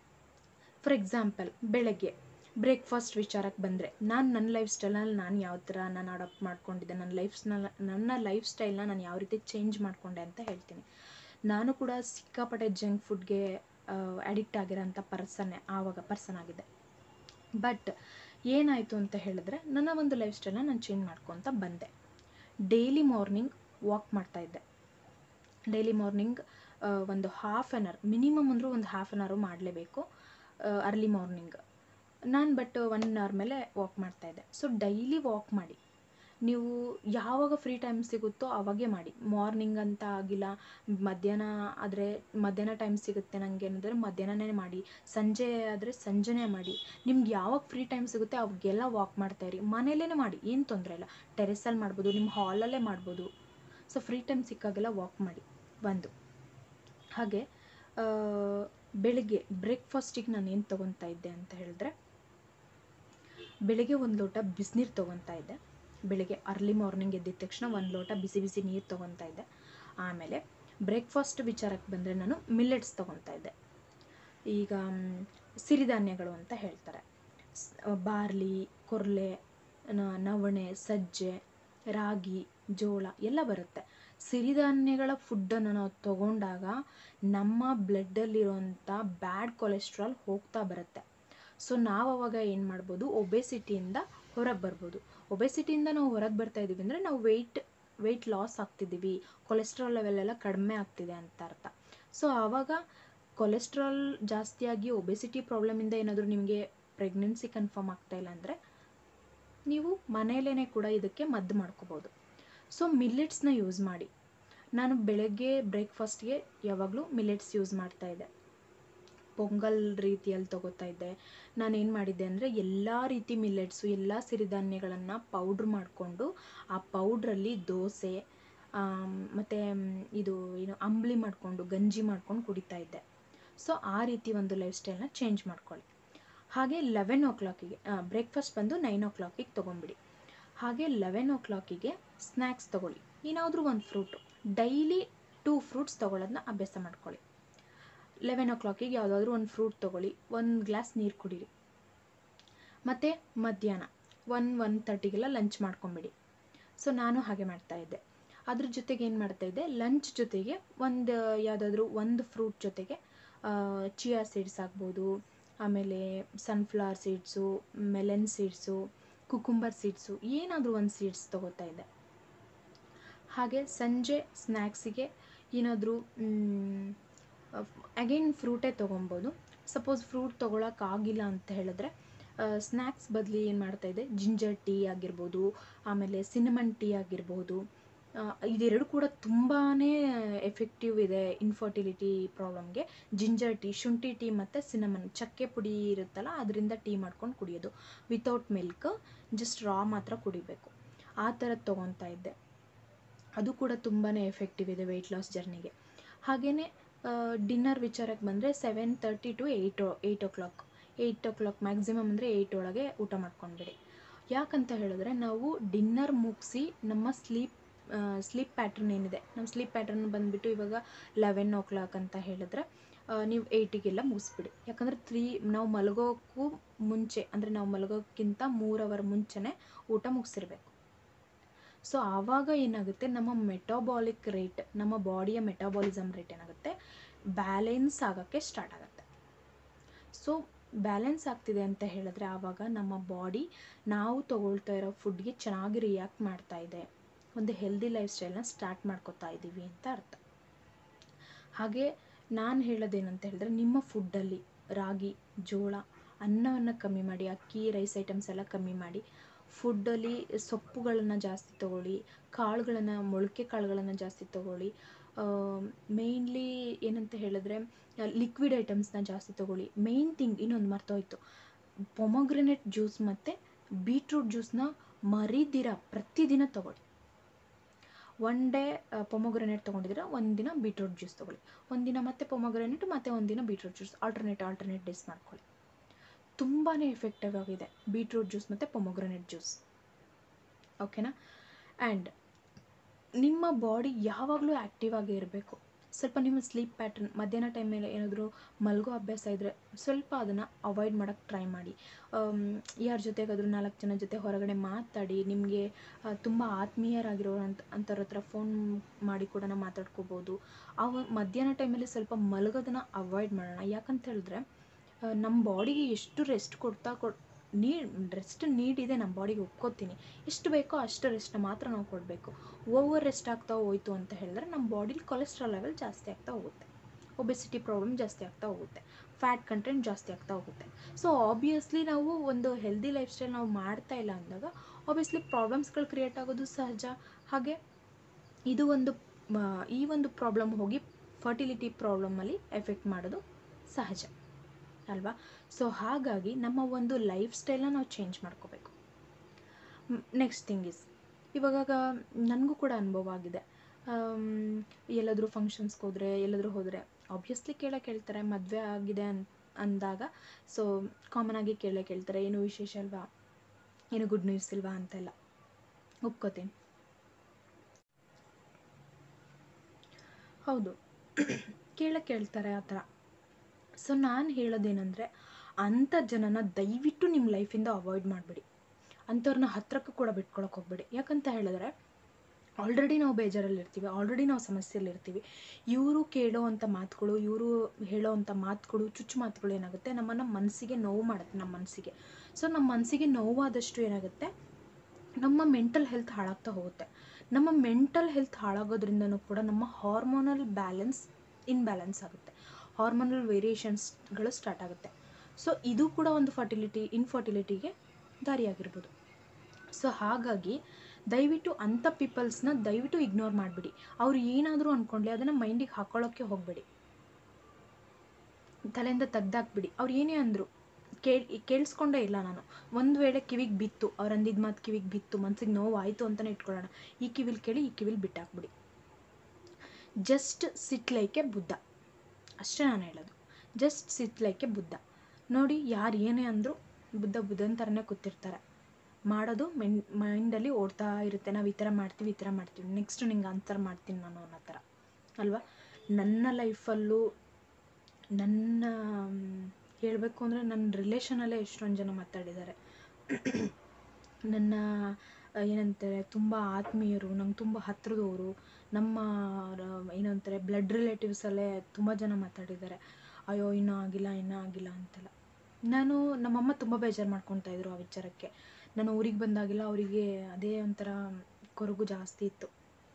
ಫಾರ್ ಎಕ್ಸಾಂಪಲ್ ಬೆಳಗ್ಗೆ ಬ್ರೇಕ್ಫಾಸ್ಟ್ ವಿಚಾರಕ್ಕೆ ಬಂದರೆ ನಾನು ನನ್ನ ಲೈಫ್ ಸ್ಟೈಲಲ್ಲಿ ನಾನು ಯಾವ ಥರ ನಾನು ಅಡಾಪ್ಟ್ ಮಾಡ್ಕೊಂಡಿದ್ದೆ ನನ್ನ ಲೈಫ್ ನನ್ನ ಲೈಫ್ ಸ್ಟೈಲ್ನ ನಾನು ಯಾವ ರೀತಿ ಚೇಂಜ್ ಮಾಡಿಕೊಂಡೆ ಅಂತ ಹೇಳ್ತೀನಿ ನಾನು ಕೂಡ ಸಿಕ್ಕಾಪಟ್ಟೆ ಜಂಕ್ ಫುಡ್ಗೆ ಅಡಿಕ್ಟ್ ಆಗಿರೋಂಥ ಪರ್ಸನ್ನೇ ಆವಾಗ ಪರ್ಸನ್ ಆಗಿದೆ ಬಟ್ ಏನಾಯಿತು ಅಂತ ಹೇಳಿದ್ರೆ ನನ್ನ ಒಂದು ಲೈಫ್ ಸ್ಟೈಲ್ನ ನಾನು ಚೇಂಜ್ ಮಾಡ್ಕೊತ ಬಂದೆ ಡೈಲಿ ಮಾರ್ನಿಂಗ್ ವಾಕ್ ಮಾಡ್ತಾಯಿದ್ದೆ ಡೈಲಿ ಮಾರ್ನಿಂಗ್ ಒಂದು ಹಾಫ್ ಆನ್ ಅವರ್ ಮಿನಿಮಮ್ ಅಂದರೂ ಒಂದು ಹಾಫ್ ಆನ್ ಅವರು ಮಾಡಲೇಬೇಕು ಅರ್ಲಿ ಮಾರ್ನಿಂಗ್ ನಾನು ಬಟ್ ಒನ್ ಅವರ್ ಮೇಲೆ ವಾಕ್ ಮಾಡ್ತಾಯಿದ್ದೆ ಸೊ ಡೈಲಿ ವಾಕ್ ಮಾಡಿ ನೀವು ಯಾವಾಗ ಫ್ರೀ ಟೈಮ್ ಸಿಗುತ್ತೋ ಅವಾಗೇ ಮಾಡಿ ಮಾರ್ನಿಂಗ್ ಅಂತ ಆಗಿಲ್ಲ ಮಧ್ಯಾಹ್ನ ಆದರೆ ಮಧ್ಯಾಹ್ನ ಟೈಮ್ ಸಿಗುತ್ತೆ ನನಗೆ ಏನಂದರೆ ಮಧ್ಯಾಹ್ನನೇ ಮಾಡಿ ಸಂಜೆ ಆದರೆ ಸಂಜೆನೇ ಮಾಡಿ ನಿಮ್ಗೆ ಯಾವಾಗ ಫ್ರೀ ಟೈಮ್ ಸಿಗುತ್ತೆ ಅವಾಗೆಲ್ಲ ವಾಕ್ ಮಾಡ್ತಾಯಿರಿ ಮನೇಲೇ ಮಾಡಿ ಏನು ತೊಂದರೆ ಇಲ್ಲ ಟೆರೆಸಲ್ಲಿ ಮಾಡ್ಬೋದು ನಿಮ್ಮ ಹಾಲಲ್ಲೇ ಮಾಡ್ಬೋದು ಸೊ ಫ್ರೀ ಟೈಮ್ ಸಿಕ್ಕಾಗೆಲ್ಲ ವಾಕ್ ಮಾಡಿ ಒಂದು ಹಾಗೆ ಆ, ಬೆಳಿಗ್ಗೆ ಬ್ರೇಕ್ಫಾಸ್ಟಿಗೆ ನಾನು ಏನು ತೊಗೊತಾ ಇದ್ದೆ ಅಂತ ಹೇಳಿದ್ರೆ ಬೆಳಿಗ್ಗೆ ಒಂದು ಲೋಟ ಬಿಸಿನೀರು ತೊಗೊತಾ ಇದ್ದೆ ಬೆಳಿಗ್ಗೆ ಅರ್ಲಿ ಮಾರ್ನಿಂಗ್ ಎದ್ದಿದ ತಕ್ಷಣ ಒಂದು ಲೋಟ ಬಿಸಿ ಬಿಸಿ ನೀರು ತೊಗೊತಾ ಇದ್ದೆ ಆಮೇಲೆ ಬ್ರೇಕ್ಫಾಸ್ಟ್ ವಿಚಾರಕ್ಕೆ ಬಂದರೆ ನಾನು ಮಿಲ್ಲೆಟ್ಸ್ ತೊಗೊತಾ ಇದ್ದೆ ಈಗ ಮ್, ಸಿರಿಧಾನ್ಯಗಳು ಅಂತ ಹೇಳ್ತಾರೆ ಸ್- ಬಾರ್ಲಿ ಕೊರ್ಲೆ ನ- ನವಣೆ ಸಜ್ಜೆ ರಾಗಿ ಜೋಳ ಎಲ್ಲ ಬರುತ್ತೆ ಸಿರಿಧಾನ್ಯಗಳ ಫುಡ್ಡನ್ನು ನಾವು ತಗೊಂಡಾಗ ನಮ್ಮ ಬ್ಲಡ್ಡಲ್ಲಿರುವಂಥ ಬ್ಯಾಡ್ ಕೊಲೆಸ್ಟ್ರಾಲ್ ಹೋಗ್ತಾ ಬರುತ್ತೆ ಸೊ ನಾವು ಅವಾಗ ಏನು ಮಾಡ್ಬೋದು ಒಬೆಸಿಟಿಯಿಂದ ಹೊರಗೆ ಬರ್ಬೋದು ಒಬೆಸಿಟಿಯಿಂದ ನಾವು ಹೊರಗೆ ಬರ್ತಾ ಇದ್ದೀವಿ ಅಂದರೆ ನಾವು ವೆಯ್ಟ್ ವೆಯ್ಟ್ ಲಾಸ್ ಆಗ್ತಿದ್ದೀವಿ ಕೊಲೆಸ್ಟ್ರಾಲ್ ಲೆವೆಲ್ ಎಲ್ಲ ಕಡಿಮೆ ಆಗ್ತಿದೆ ಅಂತ ಅರ್ಥ ಸೊ ಆವಾಗ ಕೊಲೆಸ್ಟ್ರಾಲ್ ಜಾಸ್ತಿಯಾಗಿ ಒಬೆಸಿಟಿ ಪ್ರಾಬ್ಲಮಿಂದ ಏನಾದರೂ ನಿಮಗೆ ಪ್ರೆಗ್ನೆನ್ಸಿ ಕನ್ಫರ್ಮ್ ಆಗ್ತಾ ಇಲ್ಲ ಅಂದರೆ ನೀವು ಮನೆಯಲ್ಲೇ ಕೂಡ ಇದಕ್ಕೆ ಮದ್ದು ಮಾಡ್ಕೋಬೋದು ಸೊ ಮಿಲ್ಲೆಟ್ಸ್ನ ಯೂಸ್ ಮಾಡಿ ನಾನು ಬೆಳಗ್ಗೆ ಬ್ರೇಕ್ಫಾಸ್ಟ್ಗೆ ಯಾವಾಗಲೂ ಮಿಲ್ಲೆಟ್ಸ್ ಯೂಸ್ ಮಾಡ್ತಾ ಇದ್ದೆ ಪೊಂಗಲ್ ರೀತಿಯಲ್ಲಿ ತಗೋತಾ ಇದ್ದೆ ನಾನು ಏನು ಮಾಡಿದ್ದೆ ಅಂದರೆ ಎಲ್ಲ ರೀತಿ ಮಿಲ್ಲೆಟ್ಸು ಎಲ್ಲ ಸಿರಿಧಾನ್ಯಗಳನ್ನು ಪೌಡ್ರ್ ಮಾಡಿಕೊಂಡು ಆ ಪೌಡ್ರಲ್ಲಿ ದೋಸೆ ಮತ್ತು ಇದು ಏನು ಅಂಬ್ಲಿ ಮಾಡಿಕೊಂಡು ಗಂಜಿ ಮಾಡ್ಕೊಂಡು ಕುಡಿತಾ ಇದ್ದೆ ಸೊ ಆ ರೀತಿ ಒಂದು ಲೈಫ್ ಸ್ಟೈಲ್ನ ಚೇಂಜ್ ಮಾಡ್ಕೊಳ್ಳಿ ಹಾಗೆ ಲೆವೆನ್ ಓ ಕ್ಲಾಕಿಗೆ ಬ್ರೇಕ್ಫಾಸ್ಟ್ ಬಂದು ನೈನ್ ಓ ಕ್ಲಾಕಿಗೆ ತೊಗೊಂಬಿಡಿ ಹಾಗೆ ಲೆವೆನ್ ಓ ಕ್ಲಾಕಿಗೆ ಸ್ನ್ಯಾಕ್ಸ್ ತೊಗೊಳ್ಳಿ ಏನಾದರೂ ಒಂದು ಫ್ರೂಟು ಡೈಲಿ ಟೂ ಫ್ರೂಟ್ಸ್ ತೊಗೊಳ್ಳೋದನ್ನ ಅಭ್ಯಾಸ ಮಾಡ್ಕೊಳ್ಳಿ ಲೆವೆನ್ ಓ ಕ್ಲಾಕಿಗೆ ಯಾವುದಾದ್ರೂ ಒಂದು ಫ್ರೂಟ್ ತೊಗೊಳ್ಳಿ ಒಂದು ಗ್ಲಾಸ್ ನೀರು ಕುಡೀರಿ ಮತ್ತು ಮಧ್ಯಾಹ್ನ ಒನ್ ಒನ್ ತರ್ಟಿಗೆಲ್ಲ ಲಂಚ್ ಮಾಡ್ಕೊಂಬಿಡಿ ಸೊ ನಾನು ಹಾಗೆ ಮಾಡ್ತಾ ಇದ್ದೆ ಅದ್ರ ಜೊತೆಗೆ ಏನು ಮಾಡ್ತಾ ಇದ್ದೆ ಲಂಚ್ ಜೊತೆಗೆ ಒಂದು ಯಾವುದಾದ್ರೂ ಒಂದು ಫ್ರೂಟ್ ಜೊತೆಗೆ ಚಿಯಾ ಸೀಡ್ಸ್ ಆಗ್ಬೋದು ಆಮೇಲೆ sunflower seeds melon seeds cucumber seeds ಏನಾದರೂ ಒಂದು ಸೀಡ್ಸ್ ತೊಗೋತಾ ಇದ್ದೆ ಹಾಗೆ ಸಂಜೆ ಸ್ನ್ಯಾಕ್ಸಿಗೆ ಏನಾದರೂ ಅಗೈನ್ ಫ್ರೂಟೇ ತೊಗೊಬೋದು ಸಪೋಸ್ ಫ್ರೂಟ್ ತೊಗೊಳಕ್ಕಾಗಿಲ್ಲ ಅಂತ ಹೇಳಿದ್ರೆ ಸ್ನ್ಯಾಕ್ಸ್ ಬದಲಿ ಏನು ಮಾಡ್ತಾಯಿದ್ದೆ ಜಿಂಜರ್ ಟೀ ಆಗಿರ್ಬೋದು ಆಮೇಲೆ ಸಿನಮನ್ ಟೀ ಆಗಿರ್ಬೋದು ಆ, ಇದೆರಡು ಕೂಡ ತುಂಬಾ ಎಫೆಕ್ಟಿವ್ ಇದೆ ಇನ್ಫರ್ಟಿಲಿಟಿ ಪ್ರಾಬ್ಲಮ್ಗೆ ಜಿಂಜರ್ ಟೀ ಶುಂಠಿ ಟೀ ಮತ್ತು ಸಿನಮನ್ ಚಕ್ಕೆ ಪುಡಿ ಇರುತ್ತಲ್ಲ ಅದರಿಂದ ಟೀ ಮಾಡ್ಕೊಂಡು ಕುಡಿಯೋದು ವಿತೌಟ್ ಮಿಲ್ಕ್ ಜಸ್ಟ್ ರಾ ಮಾತ್ರ ಕುಡಿಬೇಕು ಆ ಥರದ್ದು ತೊಗೊತಾ ಇದ್ದೆ ಅದು ಕೂಡ ತುಂಬಾ ಎಫೆಕ್ಟಿವ್ ಇದೆ ವೆಯ್ಟ್ ಲಾಸ್ ಜರ್ನಿಗೆ ಹಾಗೆಯೇ ಡಿನ್ನರ್ ವಿಚಾರಕ್ಕೆ ಬಂದರೆ seven thirty to eight eight o'clock eight o'clock maximum ಅಂದರೆ ಏಯ್ಟ್ ಒಳಗೆ ಊಟ ಮಾಡ್ಕೊಂಡ್ಬಿಡಿ ಯಾಕಂತ ಹೇಳಿದ್ರೆ ನಾವು ಡಿನ್ನರ್ ಮುಗಿಸಿ ನಮ್ಮ ಸ್ಲೀಪ್ ಸ್ಲೀಪ್ ಪ್ಯಾಟ್ರನ್ ಏನಿದೆ ನಮ್ಮ ಸ್ಲೀಪ್ ಪ್ಯಾಟ್ರನ್ ಬಂದುಬಿಟ್ಟು ಇವಾಗ ಲೆವೆನ್ ಓ ಕ್ಲಾಕ್ ಅಂತ ಹೇಳಿದ್ರೆ ಆ, ನೀವು ಏಯ್ಟಿಗೆಲ್ಲ ಮುಗಿಸ್ಬಿಡಿ ಯಾಕಂದರೆ ತ್ರೀ ನಾವು ಮಲಗೋಕ್ಕೂ ಮುಂಚೆ ಅಂದರೆ ನಾವು ಮಲಗೋಕ್ಕಿಂತ ಮೂರು ಅವರ್ ಮುಂಚೆನೇ ಊಟ ಮುಗಿಸಿರ್ಬೇಕು ಸೊ ಆವಾಗ ಏನಾಗುತ್ತೆ ನಮ್ಮ ಮೆಟಾಬಾಲಿಕ್ ರೇಟ್ ನಮ್ಮ ಬಾಡಿಯ ಮೆಟಾಬಾಲಿಸಮ್ ರೇಟ್ ಏನಾಗುತ್ತೆ ಬ್ಯಾಲೆನ್ಸ್ ಆಗೋಕ್ಕೆ ಸ್ಟಾರ್ಟ್ ಆಗುತ್ತೆ ಸೊ ಬ್ಯಾಲೆನ್ಸ್ ಆಗ್ತಿದೆ ಅಂತ ಹೇಳಿದ್ರೆ ಆವಾಗ ನಮ್ಮ ಬಾಡಿ ನಾವು ತಗೊಳ್ತಾ ಇರೋ ಫುಡ್ಗೆ ಚೆನ್ನಾಗಿ ರಿಯಾಕ್ಟ್ ಮಾಡ್ತಾ ಇದೆ ಒಂದು ಹೆಲ್ದಿ ಲೈಫ್ ಸ್ಟೈಲ್ನ ಸ್ಟಾರ್ಟ್ ಮಾಡ್ಕೋತಾ ಇದ್ದೀವಿ ಅಂತ ಅರ್ಥ ಹಾಗೆ ನಾನು ಹೇಳೋದೇನಂತ ಹೇಳಿದ್ರೆ ನಿಮ್ಮ ಫುಡ್ಡಲ್ಲಿ ರಾಗಿ ಜೋಳ ಅನ್ನವನ್ನು ಕಮ್ಮಿ ಮಾಡಿ ಅಕ್ಕಿ ರೈಸ್ ಐಟಮ್ಸ್ ಎಲ್ಲ ಕಮ್ಮಿ ಮಾಡಿ ಫುಡ್ಡಲ್ಲಿ ಸೊಪ್ಪುಗಳನ್ನು ಜಾಸ್ತಿ ತಗೊಳ್ಳಿ ಕಾಳುಗಳನ್ನು ಮೊಳಕೆ ಕಾಳುಗಳನ್ನು ಜಾಸ್ತಿ ತಗೊಳ್ಳಿ ಮೇಯ್ನ್ಲಿ ಏನಂತ ಹೇಳಿದ್ರೆ ಲಿಕ್ವಿಡ್ ಐಟಮ್ಸ್ನ ಜಾಸ್ತಿ ತಗೊಳ್ಳಿ ಮೇಯ್ನ್ ಥಿಂಗ್ ಇನ್ನೊಂದು ಮರ್ತೋಯ್ತು ಪೊಮೊಗ್ರೆನೇಟ್ ಜ್ಯೂಸ್ ಮತ್ತು ಬೀಟ್ರೂಟ್ ಜ್ಯೂಸ್ನ ಮರಿದಿರ ಪ್ರತಿದಿನ ತಗೊಳ್ಳಿ ಒನ್ ಡೇ ಪೊಮೊಗ್ರೆನೇಟ್ ತೊಗೊಂಡಿದ್ರೆ ಒಂದಿನ ಬೀಟ್ರೂಟ್ ಜ್ಯೂಸ್ ತೊಗೊಳ್ಳಿ ಒಂದಿನ ಮತ್ತೆ ಪೊಮೊಗ್ರೆನೇಟ್ ಮತ್ತು ಒಂದಿನ beetroot juice alternate alternate days ಮಾಡ್ಕೊಳ್ಳಿ ತುಂಬಾ ಎಫೆಕ್ಟಿವ್ ಆಗಿದೆ ಬೀಟ್ರೂಟ್ ಜ್ಯೂಸ್ ಮತ್ತು ಪೊಮೊಗ್ರೆನೇಟ್ ಜ್ಯೂಸ್ ಓಕೆನಾ ಆ್ಯಂಡ್ ನಿಮ್ಮ ಬಾಡಿ ಯಾವಾಗಲೂ ಆ್ಯಕ್ಟಿವ್ ಆಗಿ ಇರಬೇಕು ಸ್ವಲ್ಪ ನಿಮ್ಮ ಸ್ಲೀಪ್ ಪ್ಯಾಟ್ರನ್ ಮಧ್ಯಾಹ್ನ ಟೈಮಲ್ಲಿ ಏನಾದರೂ ಮಲಗೋ ಅಭ್ಯಾಸ ಇದ್ದರೆ ಸ್ವಲ್ಪ ಅದನ್ನು ಅವಾಯ್ಡ್ ಮಾಡೋಕ್ಕೆ ಟ್ರೈ ಮಾಡಿ ಯಾರ ಜೊತೆಗಾದರೂ ನಾಲ್ಕು ಜನ ಜೊತೆ ಹೊರಗಡೆ ಮಾತಾಡಿ ನಿಮಗೆ ತುಂಬ ಆತ್ಮೀಯರಾಗಿರೋ ಅಂತ ಅಂಥವ್ರ ಹತ್ರ ಫೋನ್ ಮಾಡಿ ಕೂಡ ನಾವು ಮಾತಾಡ್ಕೋಬೋದು ಅವ ಮಧ್ಯಾಹ್ನ ಟೈಮಲ್ಲಿ ಸ್ವಲ್ಪ ಮಲಗೋದನ್ನು ಅವಾಯ್ಡ್ ಮಾಡೋಣ ಯಾಕಂತ ಹೇಳಿದ್ರೆ ಆ, ನಮ್ಮ ಬಾಡಿಗೆ ಎಷ್ಟು ರೆಸ್ಟ್ ಕೊಡ್ತಾ ಕೊಡ್ ನೀ ರೆಸ್ಟ್ ನೀಡ್ ಇದೆ ನಮ್ಮ ಬಾಡಿಗೆ ಒಪ್ಕೋತೀನಿ ಎಷ್ಟು ಬೇಕೋ ಅಷ್ಟು ರೆಸ್ಟ್ನ ಮಾತ್ರ ನಾವು ಕೊಡಬೇಕು ಓವರ್ ರೆಸ್ಟ್ ಆಗ್ತಾ ಹೋಯ್ತು ಅಂತ ಹೇಳಿದ್ರೆ ನಮ್ಮ ಬಾಡಿಲಿ ಕೊಲೆಸ್ಟ್ರಾಲ್ ಲೆವೆಲ್ ಜಾಸ್ತಿ ಆಗ್ತಾ ಹೋಗುತ್ತೆ ಒಬೆಸಿಟಿ ಪ್ರಾಬ್ಲಮ್ ಜಾಸ್ತಿ ಆಗ್ತಾ ಹೋಗುತ್ತೆ ಫ್ಯಾಟ್ ಕಂಟೆಂಟ್ ಜಾಸ್ತಿ ಆಗ್ತಾ ಹೋಗುತ್ತೆ ಸೊ ಆಬ್ವಿಯಸ್ಲಿ ನಾವು ಒಂದು ಹೆಲ್ದಿ ಲೈಫ್ ಸ್ಟೈಲ್ ನಾವು ಮಾಡ್ತಾ ಇಲ್ಲ ಅಂದಾಗ ಆಬ್ವಿಯಸ್ಲಿ ಪ್ರಾಬ್ಲಮ್ಸ್ಗಳು ಕ್ರಿಯೇಟ್ ಆಗೋದು ಸಹಜ ಹಾಗೆ ಇದು ಒಂದು ಮ, ಈ ಒಂದು ಪ್ರಾಬ್ಲಮ್ ಹೋಗಿ ಫರ್ಟಿಲಿಟಿ ಪ್ರಾಬ್ಲಮಲ್ಲಿ ಎಫೆಕ್ಟ್ ಮಾಡೋದು ಸಹಜ ಅಲ್ವಾ ಸೊ ಹಾಗಾಗಿ ನಮ್ಮ ಒಂದು ಲೈಫ್ ಸ್ಟೈಲ್ನ ನಾವು ಚೇಂಜ್ ಮಾಡ್ಕೋಬೇಕು ನೆಕ್ಸ್ಟ್ ಥಿಂಗ್ ಇಸ್ ಇವಾಗ ನನಗೂ ಕೂಡ ಅನುಭವ ಆಗಿದೆ ಆಮ್, ಎಲ್ಲಾದರೂ ಫಂಕ್ಷನ್ಸ್ಗೆ ಹೋದರೆ ಎಲ್ಲಾದರೂ ಹೋದರೆ ಆಬ್ವಿಯಸ್ಲಿ ಕೇಳೇ ಕೇಳ್ತಾರೆ ಮದುವೆ ಆಗಿದೆ ಅನ್ ಅಂದಾಗ ಸೊ ಕಾಮನ್ ಆಗಿ ಕೇಳೇ ಕೇಳ್ತಾರೆ ಏನು ವಿಶೇಷ ಅಲ್ವಾ ಏನು ಗುಡ್ ನ್ಯೂಸ್ ಇಲ್ವಾ ಅಂತೆಲ್ಲ ಒಪ್ಕೋತೀನಿ ಹೌದು ಕೇಳೇ ಕೇಳ್ತಾರೆ ಆ ಥರ ಸೊ ನಾನು ಹೇಳೋದೇನೆಂದರೆ ಅಂಥ ಜನನ ದಯವಿಟ್ಟು ನಿಮ್ಮ ಲೈಫಿಂದ ಅವಾಯ್ಡ್ ಮಾಡಿಬಿಡಿ ಅಂಥವ್ರನ್ನ ಹತ್ರಕ್ಕೂ ಕೂಡ ಬಿಟ್ಕೊಳಕ್ಕೆ ಹೋಗ್ಬೇಡಿ ಯಾಕಂತ ಹೇಳಿದ್ರೆ ಆಲ್ರೆಡಿ ನಾವು ಬೇಜಾರಲ್ಲಿರ್ತೀವಿ ಆಲ್ರೆಡಿ ನಾವು ಸಮಸ್ಯೆಯಲ್ಲಿರ್ತೀವಿ ಇವರು ಕೇಳೋ ಅಂಥ ಮಾತುಗಳು ಇವರು ಹೇಳೋ ಅಂಥ ಮಾತುಗಳು ಚುಚ್ಚು ಮಾತುಗಳು ಏನಾಗುತ್ತೆ ನಮ್ಮನ್ನು ಮನಸ್ಸಿಗೆ ನೋವು ಮಾಡುತ್ತೆ ನಮ್ಮ ಮನಸ್ಸಿಗೆ ಸೊ ನಮ್ಮ ಮನಸ್ಸಿಗೆ ನೋವಾದಷ್ಟು ಏನಾಗುತ್ತೆ ನಮ್ಮ ಮೆಂಟಲ್ ಹೆಲ್ತ್ ಹಾಳಾಗ್ತಾ ಹೋಗುತ್ತೆ ನಮ್ಮ ಮೆಂಟಲ್ ಹೆಲ್ತ್ ಹಾಳಾಗೋದ್ರಿಂದನೂ ಕೂಡ ನಮ್ಮ ಹಾರ್ಮೋನಲ್ ಬ್ಯಾಲೆನ್ಸ್ ಇನ್ಬ್ಯಾಲೆನ್ಸ್ ಆಗುತ್ತೆ ಹಾರ್ಮೋನಲ್ ವೇರಿಯೇಷನ್ಸ್ಗಳು ಸ್ಟಾರ್ಟ್ ಆಗುತ್ತೆ ಸೊ ಇದು ಕೂಡ ಒಂದು ಫರ್ಟಿಲಿಟಿ ಇನ್ಫರ್ಟಿಲಿಟಿಗೆ ದಾರಿಯಾಗಿರ್ಬೋದು ಸೊ ಹಾಗಾಗಿ ದಯವಿಟ್ಟು ಅಂಥ ಪೀಪಲ್ಸ್ನ ದಯವಿಟ್ಟು ಇಗ್ನೋರ್ ಮಾಡಿಬಿಡಿ ಅವ್ರು ಏನಾದರೂ ಅಂದ್ಕೊಳ್ಳಿ ಅದನ್ನು ಮೈಂಡಿಗೆ ಹಾಕೊಳ್ಳೋಕ್ಕೆ ಹೋಗಬೇಡಿ ತಲೆಯಿಂದ ತೆಗ್ದಾಕ್ಬಿಡಿ ಅವ್ರು ಏನೇ ಅಂದರು ಕೇಳಿ ಕೇಳಿಸ್ಕೊಂಡೇ ಇಲ್ಲ ನಾನು ಒಂದು ವೇಳೆ ಕಿವಿಗೆ ಬಿತ್ತು ಅವ್ರು ಅಂದಿದ್ದು ಮಾತು ಕಿವಿಗೆ ಬಿತ್ತು ಮನ್ಸಿಗೆ ನೋವು ಆಯಿತು ಅಂತಲೇ ಇಟ್ಕೊಳ್ಳೋಣ ಈ ಕಿವಿಲ್ ಕೇಳಿ ಈ ಕಿವಿಲ್ ಬಿಟ್ಟಾಕ್ಬಿಡಿ ಜಸ್ಟ್ ಸಿಟ್ ಲೈಕೆ ಬುದ್ಧ ಅಷ್ಟೇ ನಾನು ಹೇಳೋದು ಜಸ್ಟ್ ಸಿಟ್ ಲೈಕೆ ಬುದ್ಧ ನೋಡಿ ಯಾರು ಏನೇ ಅಂದರೂ ಬುದ್ಧ ಬುದ್ಧನ ಥರನೇ ಕೂತಿರ್ತಾರೆ ಮಾಡೋದು ಮೆನ್ ಮೈಂಡಲ್ಲಿ ಓಡ್ತಾ ಇರುತ್ತೆ ನಾವು ಈ ಥರ ಮಾಡ್ತೀವಿ ಈ ಥರ ಮಾಡ್ತೀವಿ ನೆಕ್ಸ್ಟ್ ನಿಂಗೆ ಆನ್ಸರ್ ಮಾಡ್ತೀನಿ ನಾನು ಅನ್ನೋ ಥರ ಅಲ್ವಾ ನನ್ನ ಲೈಫಲ್ಲೂ ನನ್ನ ಹೇಳಬೇಕು ಅಂದರೆ ನನ್ನ ರಿಲೇಷನಲ್ಲೇ ಎಷ್ಟೊಂದು ಜನ ಮಾತಾಡಿದ್ದಾರೆ ನನ್ನ ಆ, ಏನಂತಾರೆ ತುಂಬ ಆತ್ಮೀಯರು ನಂಗೆ ತುಂಬ ಹತ್ರದವರು ನಮ್ಮ ರ- ಏನಂತಾರೆ ಬ್ಲಡ್ ರಿಲೇಟಿವ್ಸಲ್ಲೇ ತುಂಬ ಜನ ಮಾತಾಡಿದ್ದಾರೆ ಅಯ್ಯೋ ಇನ್ನೂ ಆಗಿಲ್ಲ ಇನ್ನೂ ಆಗಿಲ್ಲ ಅಂತೆಲ್ಲ ನಾನು ನಮ್ಮಮ್ಮ ತುಂಬ ಬೇಜಾರು ಮಾಡ್ಕೊತಾ ಇದ್ರು ಆ ವಿಚಾರಕ್ಕೆ ನಾನು ಊರಿಗೆ ಬಂದಾಗೆಲ್ಲ ಅವರಿಗೆ ಅದೇ ಒಂಥರ ಕೊರಗು ಜಾಸ್ತಿ ಇತ್ತು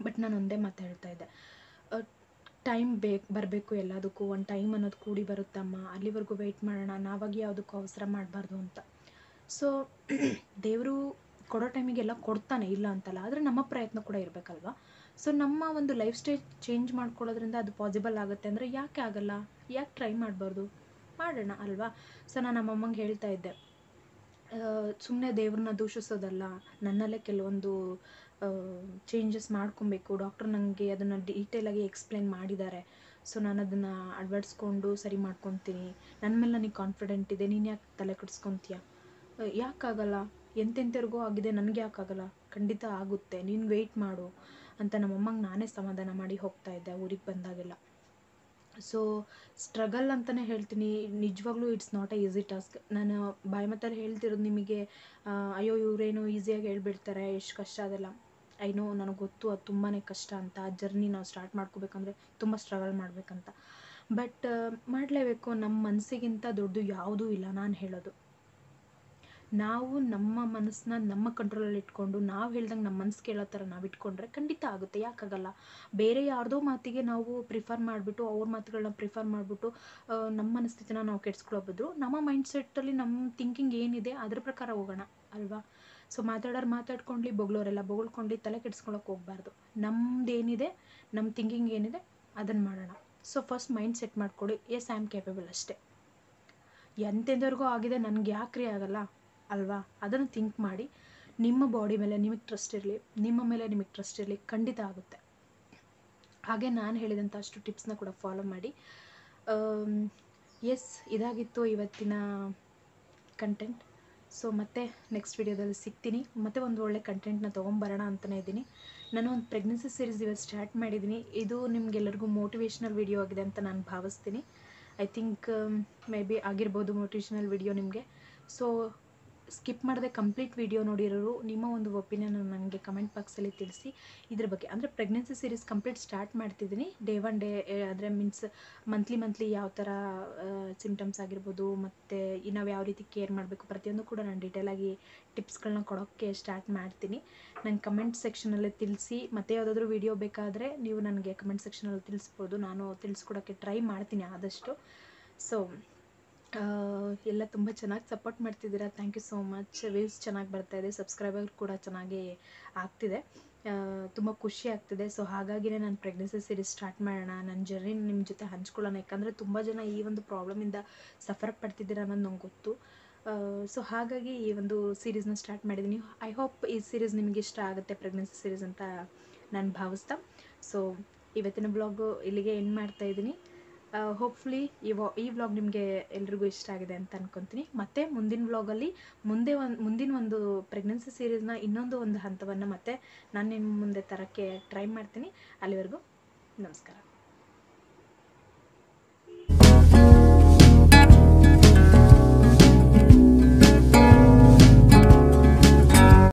ಬಟ್ ನಾನು ಒಂದೇ ಮಾತು ಹೇಳ್ತಾ ಇದ್ದೆ ಟೈಮ್ ಬೇಕು ಬರಬೇಕು ಎಲ್ಲದಕ್ಕೂ ಒಂದು ಟೈಮ್ ಅನ್ನೋದು ಕೂಡಿ ಬರುತ್ತಮ್ಮ ಅಲ್ಲಿವರೆಗೂ ವೆಯ್ಟ್ ಮಾಡೋಣ ನಾವಾಗಿ ಯಾವುದಕ್ಕೂ ಅವಸರ ಮಾಡಬಾರ್ದು ಅಂತ ಸೊ ದೇವರು ಕೊಡೋ ಟೈಮಿಗೆಲ್ಲ ಕೊಡ್ತಾನೆ ಇಲ್ಲ ಅಂತಲ್ಲ ಆದರೆ ನಮ್ಮ ಪ್ರಯತ್ನ ಕೂಡ ಇರಬೇಕಲ್ವಾ ಸೊ ನಮ್ಮ ಒಂದು ಲೈಫ್ ಸ್ಟೈಲ್ ಚೇಂಜ್ ಮಾಡ್ಕೊಳ್ಳೋದ್ರಿಂದ ಅದು ಪಾಸಿಬಲ್ ಆಗುತ್ತೆ ಅಂದರೆ ಯಾಕೆ ಆಗಲ್ಲ ಯಾಕೆ ಟ್ರೈ ಮಾಡಬಾರ್ದು ಮಾಡೋಣ ಅಲ್ವಾ ಸೊ ನಾನು ನಮ್ಮಮ್ಮಂಗೆ ಹೇಳ್ತಾ ಇದ್ದೆ ಸುಮ್ಮನೆ ದೇವ್ರನ್ನ ದೂಷಿಸೋದಲ್ಲ ನನ್ನಲ್ಲೇ ಕೆಲವೊಂದು ಚೇಂಜಸ್ ಮಾಡ್ಕೊಬೇಕು ಡಾಕ್ಟರ್ ನನಗೆ ಅದನ್ನು ಡೀಟೇಲಾಗಿ ಎಕ್ಸ್ಪ್ಲೈನ್ ಮಾಡಿದ್ದಾರೆ ಸೊ ನಾನು ಅದನ್ನು ಅಳವಡಿಸ್ಕೊಂಡು ಸರಿ ಮಾಡ್ಕೊತೀನಿ ನನ್ನ ಮೇಲೆ ನನಗೆ ಕಾನ್ಫಿಡೆಂಟ್ ಇದೆ ನೀನು ಯಾಕೆ ತಲೆ ಕೆಡಿಸ್ಕೊತೀಯ ಯಾಕಾಗಲ್ಲ ಎಂತೆಂಥವ್ರಿಗೂ ಆಗಿದೆ ನನಗೆ ಯಾಕಾಗಲ್ಲ ಖಂಡಿತ ಆಗುತ್ತೆ ನೀನು ವೆಯ್ಟ್ ಮಾಡು ಅಂತ ನಮ್ಮಮ್ಮಂಗೆ ನಾನೇ ಸಮಾಧಾನ ಮಾಡಿ ಹೋಗ್ತಾ ಇದ್ದೆ ಊರಿಗೆ ಬಂದಾಗೆಲ್ಲ ಸೊ ಸ್ಟ್ರಗಲ್ ಅಂತಲೇ ಹೇಳ್ತೀನಿ ನಿಜವಾಗ್ಲೂ it's not a easy task ನಾನು ಬಾಯಿ ಮಾತಲ್ಲಿ ಹೇಳ್ತಿರೋದು ನಿಮಗೆ ಆ, ಅಯ್ಯೋ ಇವರೇನು ಈಸಿಯಾಗಿ ಹೇಳ್ಬಿಡ್ತಾರೆ ಎಷ್ಟು ಕಷ್ಟ ಅದೆಲ್ಲ ಐ ನೋ ನನಗೆ ಗೊತ್ತು ಅದು ತುಂಬಾ ಕಷ್ಟ ಅಂತ ಆ ಜರ್ನಿ ನಾವು ಸ್ಟಾರ್ಟ್ ಮಾಡ್ಕೋಬೇಕಂದ್ರೆ ತುಂಬ ಸ್ಟ್ರಗಲ್ ಮಾಡಬೇಕಂತ ಬಟ್ ಮಾಡಲೇಬೇಕು ನಮ್ಮ ಮನಸ್ಸಿಗಿಂತ ದೊಡ್ಡದು ಯಾವುದೂ ಇಲ್ಲ ನಾನು ಹೇಳೋದು ನಾವು ನಮ್ಮ ಮನಸ್ಸನ್ನ ನಮ್ಮ ಕಂಟ್ರೋಲಲ್ಲಿ ಇಟ್ಕೊಂಡು ನಾವು ಹೇಳ್ದಂಗೆ ನಮ್ಮ ಮನಸ್ಸು ಕೇಳೋ ಥರ ನಾವು ಇಟ್ಕೊಂಡ್ರೆ ಖಂಡಿತ ಆಗುತ್ತೆ ಯಾಕಾಗಲ್ಲ ಬೇರೆ ಯಾರ್ದೋ ಮಾತಿಗೆ ನಾವು ಪ್ರಿಫರ್ ಮಾಡಿಬಿಟ್ಟು ಅವ್ರ ಮಾತುಗಳನ್ನ ಪ್ರಿಫರ್ ಮಾಡಿಬಿಟ್ಟು ನಮ್ಮ ಮನಸ್ಥಿತಿನ ನಾವು ಕೆಡಿಸ್ಕೊಳ್ಳೋ ಬದಲು ನಮ್ಮ ಮೈಂಡ್ ಸೆಟ್ಟಲ್ಲಿ ನಮ್ಮ ಥಿಂಕಿಂಗ್ ಏನಿದೆ ಅದ್ರ ಪ್ರಕಾರ ಹೋಗೋಣ ಅಲ್ವಾ ಸೊ ಮಾತಾಡೋರು ಮಾತಾಡ್ಕೊಂಡ್ಲಿ ಬೊಗಳೋರೆಲ್ಲ ಬೊಗಳ್ಕೊಂಡ್ಲಿ ತಲೆ ಕೆಡಿಸ್ಕೊಳಕ್ಕೆ ಹೋಗ್ಬಾರ್ದು ನಮ್ದೇನಿದೆ ನಮ್ಮ ಥಿಂಕಿಂಗ್ ಏನಿದೆ ಅದನ್ನು ಮಾಡೋಣ ಸೊ ಫಸ್ಟ್ ಮೈಂಡ್ ಸೆಟ್ ಮಾಡ್ಕೊಳ್ಳಿ ಎಸ್ ಐ ಆಮ್ ಕೇಪಬಲ್ ಅಷ್ಟೇ ಎಂತೆಂಥವ್ರಿಗೂ ಆಗಿದೆ ನನಗೆ ಯಾಕ್ರಿ ಆಗಲ್ಲ ಅಲ್ವಾ ಅದನ್ನು ಥಿಂಕ್ ಮಾಡಿ ನಿಮ್ಮ ಬಾಡಿ ಮೇಲೆ ನಿಮಗೆ ಟ್ರಸ್ಟ್ ಇರಲಿ ನಿಮ್ಮ ಮೇಲೆ ನಿಮಗೆ ಟ್ರಸ್ಟ್ ಇರಲಿ ಖಂಡಿತ ಆಗುತ್ತೆ ಹಾಗೆ ನಾನು ಹೇಳಿದಂಥ ಅಷ್ಟು ಟಿಪ್ಸ್ನ ಕೂಡ ಫಾಲೋ ಮಾಡಿ ಎಸ್ ಇದಾಗಿತ್ತು ಇವತ್ತಿನ ಕಂಟೆಂಟ್ ಸೊ ಮತ್ತೆ ನೆಕ್ಸ್ಟ್ ವಿಡಿಯೋದಲ್ಲಿ ಸಿಗ್ತೀನಿ ಮತ್ತೆ ಒಂದು ಒಳ್ಳೆ ಕಂಟೆಂಟ್ನ ತೊಗೊಂಬರೋಣ ಅಂತಲೇ ಇದ್ದೀನಿ ನಾನು ಒಂದು ಪ್ರೆಗ್ನೆನ್ಸಿ ಸೀರೀಸ್ ಇವತ್ತು ಸ್ಟಾರ್ಟ್ ಮಾಡಿದ್ದೀನಿ ಇದು ನಿಮ್ಗೆಲ್ಲರಿಗೂ ಮೋಟಿವೇಶ್ನಲ್ ವಿಡಿಯೋ ಆಗಿದೆ ಅಂತ ನಾನು ಭಾವಿಸ್ತೀನಿ ಐ ಥಿಂಕ್ ಮೇ ಬಿ ಆಗಿರ್ಬೋದು ಮೋಟಿವೇಶ್ನಲ್ ವಿಡಿಯೋ ನಿಮಗೆ ಸೊ ಸ್ಕಿಪ್ ಮಾಡದೆ ಕಂಪ್ಲೀಟ್ ವಿಡಿಯೋ ನೋಡಿರೋರು ನಿಮ್ಮ ಒಂದು ಒಪಿನಿಯನ್ ನನಗೆ ಕಮೆಂಟ್ ಬಾಕ್ಸಲ್ಲಿ ತಿಳಿಸಿ ಇದ್ರ ಬಗ್ಗೆ ಅಂದರೆ ಪ್ರೆಗ್ನೆನ್ಸಿ ಸೀರೀಸ್ ಕಂಪ್ಲೀಟ್ ಸ್ಟಾರ್ಟ್ ಮಾಡ್ತಿದ್ದೀನಿ ಡೇ ಒನ್ ಡೇ ಅಂದರೆ ಮೀನ್ಸ್ ಮಂತ್ಲಿ ಮಂತ್ಲಿ ಯಾವ ಥರ ಸಿಮ್ಟಮ್ಸ್ ಆಗಿರ್ಬೋದು ಮತ್ತು ನಾವು ಯಾವ ರೀತಿ ಕೇರ್ ಮಾಡಬೇಕು ಪ್ರತಿಯೊಂದು ಕೂಡ ನಾನು ಡೀಟೇಲಾಗಿ ಟಿಪ್ಸ್ಗಳನ್ನ ಕೊಡೋಕ್ಕೆ ಸ್ಟಾರ್ಟ್ ಮಾಡ್ತೀನಿ ನಂಗೆ ಕಮೆಂಟ್ ಸೆಕ್ಷನಲ್ಲಿ ತಿಳಿಸಿ ಮತ್ತೆ ಯಾವುದಾದ್ರೂ ವಿಡಿಯೋ ಬೇಕಾದರೆ ನೀವು ನನಗೆ ಕಮೆಂಟ್ ಸೆಕ್ಷನಲ್ಲಿ ತಿಳಿಸ್ಬೋದು ನಾನು ತಿಳಿಸ್ಕೊಡೋಕ್ಕೆ ಟ್ರೈ ಮಾಡ್ತೀನಿ ಆದಷ್ಟು ಸೊ ಎಲ್ಲ ತುಂಬ ಚೆನ್ನಾಗಿ ಸಪೋರ್ಟ್ ಮಾಡ್ತಿದ್ದೀರಾ thank you so much views ಚೆನ್ನಾಗಿ ಬರ್ತಾ ಇದೆ ಸಬ್ಸ್ಕ್ರೈಬರ್ ಕೂಡ ಚೆನ್ನಾಗಿ ಆಗ್ತಿದೆ ತುಂಬ ಖುಷಿ ಆಗ್ತಿದೆ ಸೊ ಹಾಗಾಗಿನೇ ನಾನು ಪ್ರೆಗ್ನೆನ್ಸಿ ಸೀರೀಸ್ ಸ್ಟಾರ್ಟ್ ಮಾಡೋಣ ನನ್ನ ಜರ್ನಿ ನಿಮ್ಮ ಜೊತೆ ಹಂಚ್ಕೊಳ್ಳೋಣ ಯಾಕಂದರೆ ತುಂಬ ಜನ ಈ ಒಂದು ಪ್ರಾಬ್ಲಮಿಂದ ಸಫರ್ ಪಡ್ತಿದ್ದೀರಾ ಅನ್ನೋದು ನಂಗೆ ಗೊತ್ತು ಸೊ ಹಾಗಾಗಿ ಈ ಒಂದು ಸೀರೀಸ್ನ ಸ್ಟಾರ್ಟ್ ಮಾಡಿದ್ದೀನಿ ಐ ಹೋಪ್ ಈ ಸೀರೀಸ್ ನಿಮಗೆ ಇಷ್ಟ ಆಗುತ್ತೆ ಪ್ರೆಗ್ನೆನ್ಸಿ ಸೀರೀಸ್ ಅಂತ ನಾನು ಭಾವಿಸ್ತಾ ಸೊ ಇವತ್ತಿನ ಬ್ಲಾಗು ಇಲ್ಲಿಗೆ ಎಂಡ್ ಮಾಡ್ತಾ ಇದ್ದೀನಿ ಹೋಪ್ಫುಲಿ ಈ ವಾ ಈ ವ್ಲಾಗ್ ನಿಮಗೆ ಎಲ್ರಿಗೂ ಇಷ್ಟ ಆಗಿದೆ ಅಂತ ಅನ್ಕೊತೀನಿ ಮತ್ತೆ ಮುಂದಿನ ವ್ಲಾಗಲ್ಲಿ ಮುಂದೆ ಒಂದು ಮುಂದಿನ ಒಂದು ಪ್ರೆಗ್ನೆನ್ಸಿ ಸೀರೀಸ್ನ ಇನ್ನೊಂದು ಒಂದು ಹಂತವನ್ನು ಮತ್ತೆ ನಾನು ನಿಮ್ಮ ಮುಂದೆ ತರೋಕ್ಕೆ ಟ್ರೈ ಮಾಡ್ತೀನಿ ಅಲ್ಲಿವರೆಗೂ ನಮಸ್ಕಾರ